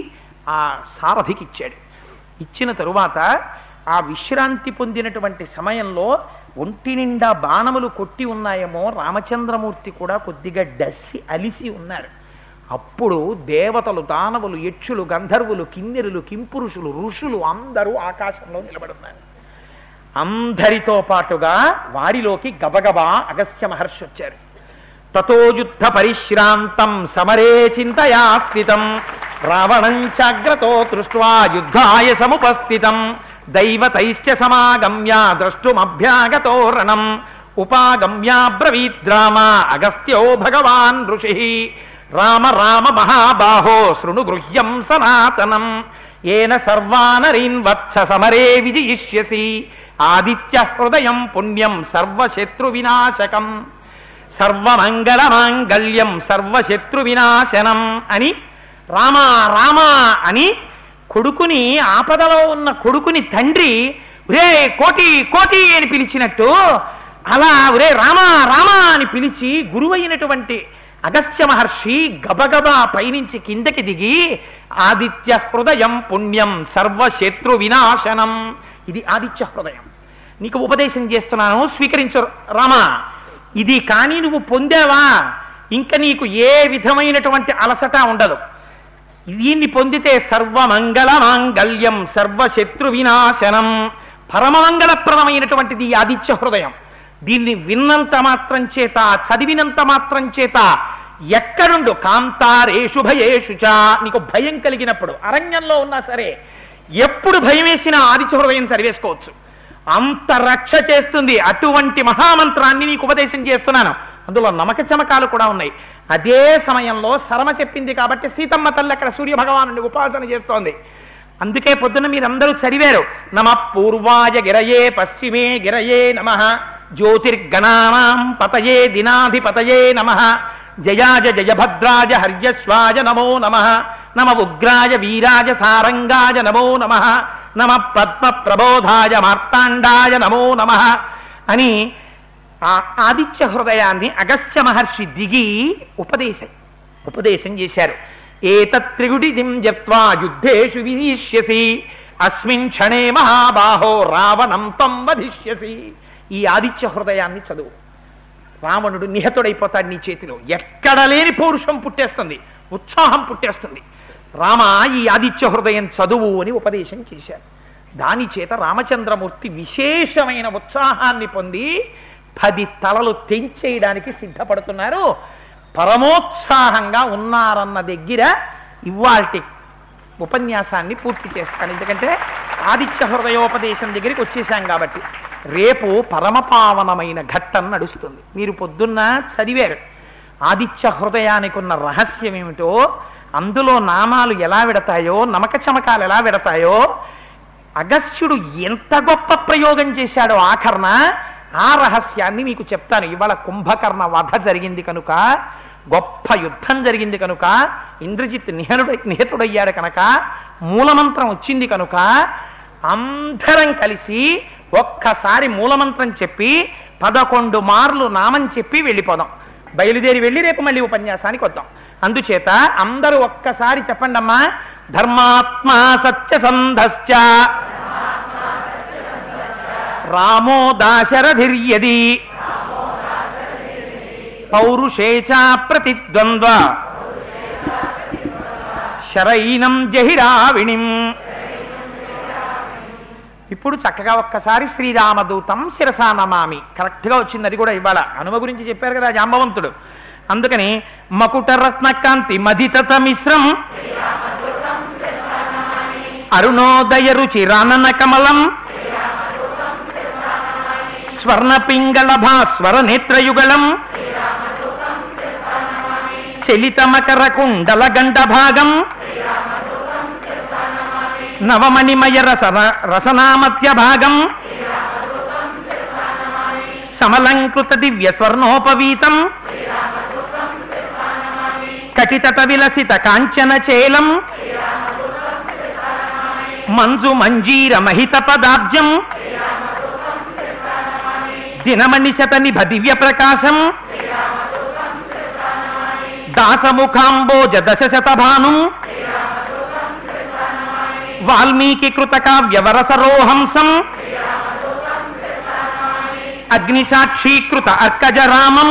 Speaker 1: ఆ సారథికి ఇచ్చాడు ఇచ్చిన తరువాత ఆ విశ్రాంతి పొందినటువంటి సమయంలో ఒంటి నిండా బాణములు కొట్టి ఉన్నాయేమో రామచంద్రమూర్తి కూడా కొద్దిగా డస్సి అలిసి ఉన్నారు అప్పుడు దేవతలు దానవులు యక్షులు గంధర్వులు కిన్నెరులు కింపురుషులు ఋషులు అందరూ ఆకాశంలో నిలబడున్నారు అందరితో పాటుగా వారిలోకి గబగబా అగస్త్య మహర్షి వచ్చారు తతో యుద్ధ పరిశ్రాంతం సమరే చింతయా స్థితం రావణం చాగ్రతో దృష్ట్వా యుద్ధాయ సముపస్థితం దైవతైశ్చ సమాగమ్య ద్రష్టుమభ్యాగతో రణం ఉపాగమ్యాబ్రవీద్రామ అగస్త్యో భగవాన్ ఋషి రామ రామ మహాబాహో శృణు గృహ్యం సనాతనం ఏన సర్వానరీన్ వత్స సమరే విజయిష్యసి ఆదిత్య హృదయం పుణ్యం సర్వశత్రు వినాశకం సర్వమంగళమాంగళ్యం సర్వశత్రు వినాశనం అని రామ రామ అని కొడుకుని ఆపదలో ఉన్న కొడుకుని తండ్రి ఒరే కోటి కోటి అని పిలిచినట్టు అలా ఒరే రామ రామ అని పిలిచి గురువైనటువంటి అగస్త్య మహర్షి గబగబా పైనుంచి కిందకి దిగి ఆదిత్య హృదయం పుణ్యం సర్వశత్రు వినాశనం ఇది ఆదిత్య హృదయం నీకు ఉపదేశం చేస్తున్నాను స్వీకరించు రామా ఇది కానీ నువ్వు పొందావా ఇంకా నీకు ఏ విధమైనటువంటి అలసట ఉండదు దీన్ని పొందితే సర్వమంగళ మాంగళ్యం సర్వశత్రు వినాశనం పరమమంగళప్రదమైనటువంటిది ఈ ఆదిత్య హృదయం దీన్ని విన్నంత మాత్రం చేత చదివినంత మాత్రం చేత ఎక్కడుండు కాంతారేషు భయేషు చ నీకు భయం కలిగినప్పుడు అరణ్యంలో ఉన్నా సరే ఎప్పుడు భయం వేసినా ఆదిత్య హృదయం చదివేసుకోవచ్చు అంత రక్ష చేస్తుంది అటువంటి మహామంత్రాన్ని నీకు ఉపదేశం చేస్తున్నాను అందులో నమక చమకాలు కూడా ఉన్నాయి అదే సమయంలో శరమ చెప్పింది కాబట్టి సీతమ్మ తల్లి అక్కడ సూర్య భగవాను ఉపాసన చేస్తోంది అందుకే పొద్దున మీరందరూ చదివారు నమ పూర్వాయ గిరయే పశ్చిమే గిరయే నమ జ్యోతిర్గణానాం పతయే దినాధిపతయే నమ జయాజ జయభద్రాజ హర్యశ్వాజ నమో నమ నమ ఉగ్రాయ వీరాజ సారంగాయ నమో నమ నమ పద్మ ప్రబోధాయ మార్తాండాయ నమో నమ అని ఆ ఆదిత్య హృదయాన్ని అగస్త్య మహర్షి దిగి ఉపదేశం ఉపదేశం చేశారు ఏతత్రిగుడిదిం జప్వా యుద్ధేషు విశిష్యసి అస్మిన్ క్షణే మహాబాహో రావణం తం వధిష్యసి ఈ ఆదిత్య హృదయాన్ని చదువు రావణుడు నిహతుడైపోతాడు నీ చేతిలో ఎక్కడ లేని పౌరుషం పుట్టేస్తుంది ఉత్సాహం పుట్టేస్తుంది రామ ఈ ఆదిత్య హృదయం చదువు అని ఉపదేశం చేశారు దాని చేత రామచంద్రమూర్తి విశేషమైన ఉత్సాహాన్ని పొంది పది తలలు తెంచేయడానికి సిద్ధపడుతున్నారు పరమోత్సాహంగా ఉన్నారన్న దగ్గర ఇవాల్టి ఉపన్యాసాన్ని పూర్తి చేస్తాను ఎందుకంటే ఆదిత్య హృదయోపదేశం దగ్గరికి వచ్చేసాం కాబట్టి రేపు పరమపావనమైన ఘట్టం నడుస్తుంది మీరు పొద్దున్న చదివారు ఆదిత్య హృదయానికి ఉన్న రహస్యం ఏమిటో అందులో నామాలు ఎలా విడతాయో నమక చమకాలు ఎలా విడతాయో అగస్త్యుడు ఎంత గొప్ప ప్రయోగం చేశాడో ఆఖరణ ఆ రహస్యాన్ని మీకు చెప్తాను ఇవాళ కుంభకర్ణ వధ జరిగింది కనుక గొప్ప యుద్ధం జరిగింది కనుక ఇంద్రజిత్ నిహనుడ నిహతుడయ్యాడు కనుక మూలమంత్రం వచ్చింది కనుక అందరం కలిసి ఒక్కసారి మూలమంత్రం చెప్పి పదకొండు మార్లు నామం చెప్పి వెళ్ళిపోదాం బయలుదేరి వెళ్ళి రేపు మళ్ళీ ఉపన్యాసానికి వద్దాం అందుచేత అందరూ ఒక్కసారి చెప్పండి అమ్మా ధర్మాత్మా సత్యసంధశ్చ రామో దాశరథిర్యది పౌరుషేచ ప్రతిద్వంద్వ శరైనం జహిరావిణిం ఇప్పుడు చక్కగా ఒక్కసారి శ్రీరామదూతం శిరసా నమామి కరెక్ట్గా వచ్చింది అది కూడా ఇవాళ హనుమ గురించి చెప్పారు కదా జాంబవంతుడు అందుకని మకుట రత్నకాంతి మదితత మిశ్రం అరుణోదయ రుచి రానన కమలం స్వర్ణపింగళ భాస్వర నేత్రయుగళం చలిత మకర కుండల గండ భాగం నవమణిమయ రస రసనామత్య భాగం సమలంకృత దివ్య స్వర్ణోపవీతం కటితట విలసిత కాంచన చేలం మంజు మంజీర మహిత పదాబ్జం దినమణి శత నిభ దివ్య ప్రకాశం దాసముఖాంబోజ దశ శత భాను వాల్మీకి కృత కావ్యవరసరోహంసం అగ్నిసాక్షీకృత అర్కజరామం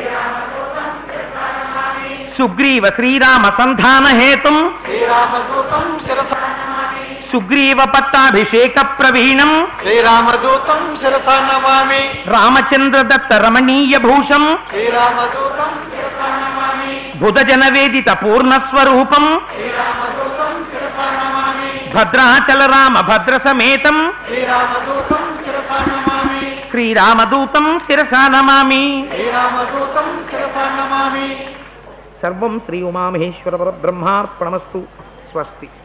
Speaker 1: సుగ్రీవ శ్రీరామ సంధాన హేతుం
Speaker 2: శ్రీరామదూతం శిరస
Speaker 1: సుగ్రీవ పట్టాభిషేక ప్రవీణం
Speaker 2: శ్రీరామదూతం శిరసా నమామి
Speaker 1: రామచంద్ర దత్త రమణీయ భూషం
Speaker 2: శ్రీరామదూతం శిరసా నమామి
Speaker 1: బుధజన వేదిత పూర్ణస్వరూపం
Speaker 2: శ్రీరామదూతం శిరసా నమామి
Speaker 1: భద్రాచల రామ భద్ర సమేతం
Speaker 2: శ్రీరామదూతం శిరసా నమామి
Speaker 1: శ్రీరామదూతం శిరసా నమామి
Speaker 2: శ్రీరామదూతం శిరసా నమామి
Speaker 1: సర్వం శ్రీ ఉమామహేశ్వర బ్రహ్మార్పణమస్తు స్వస్తి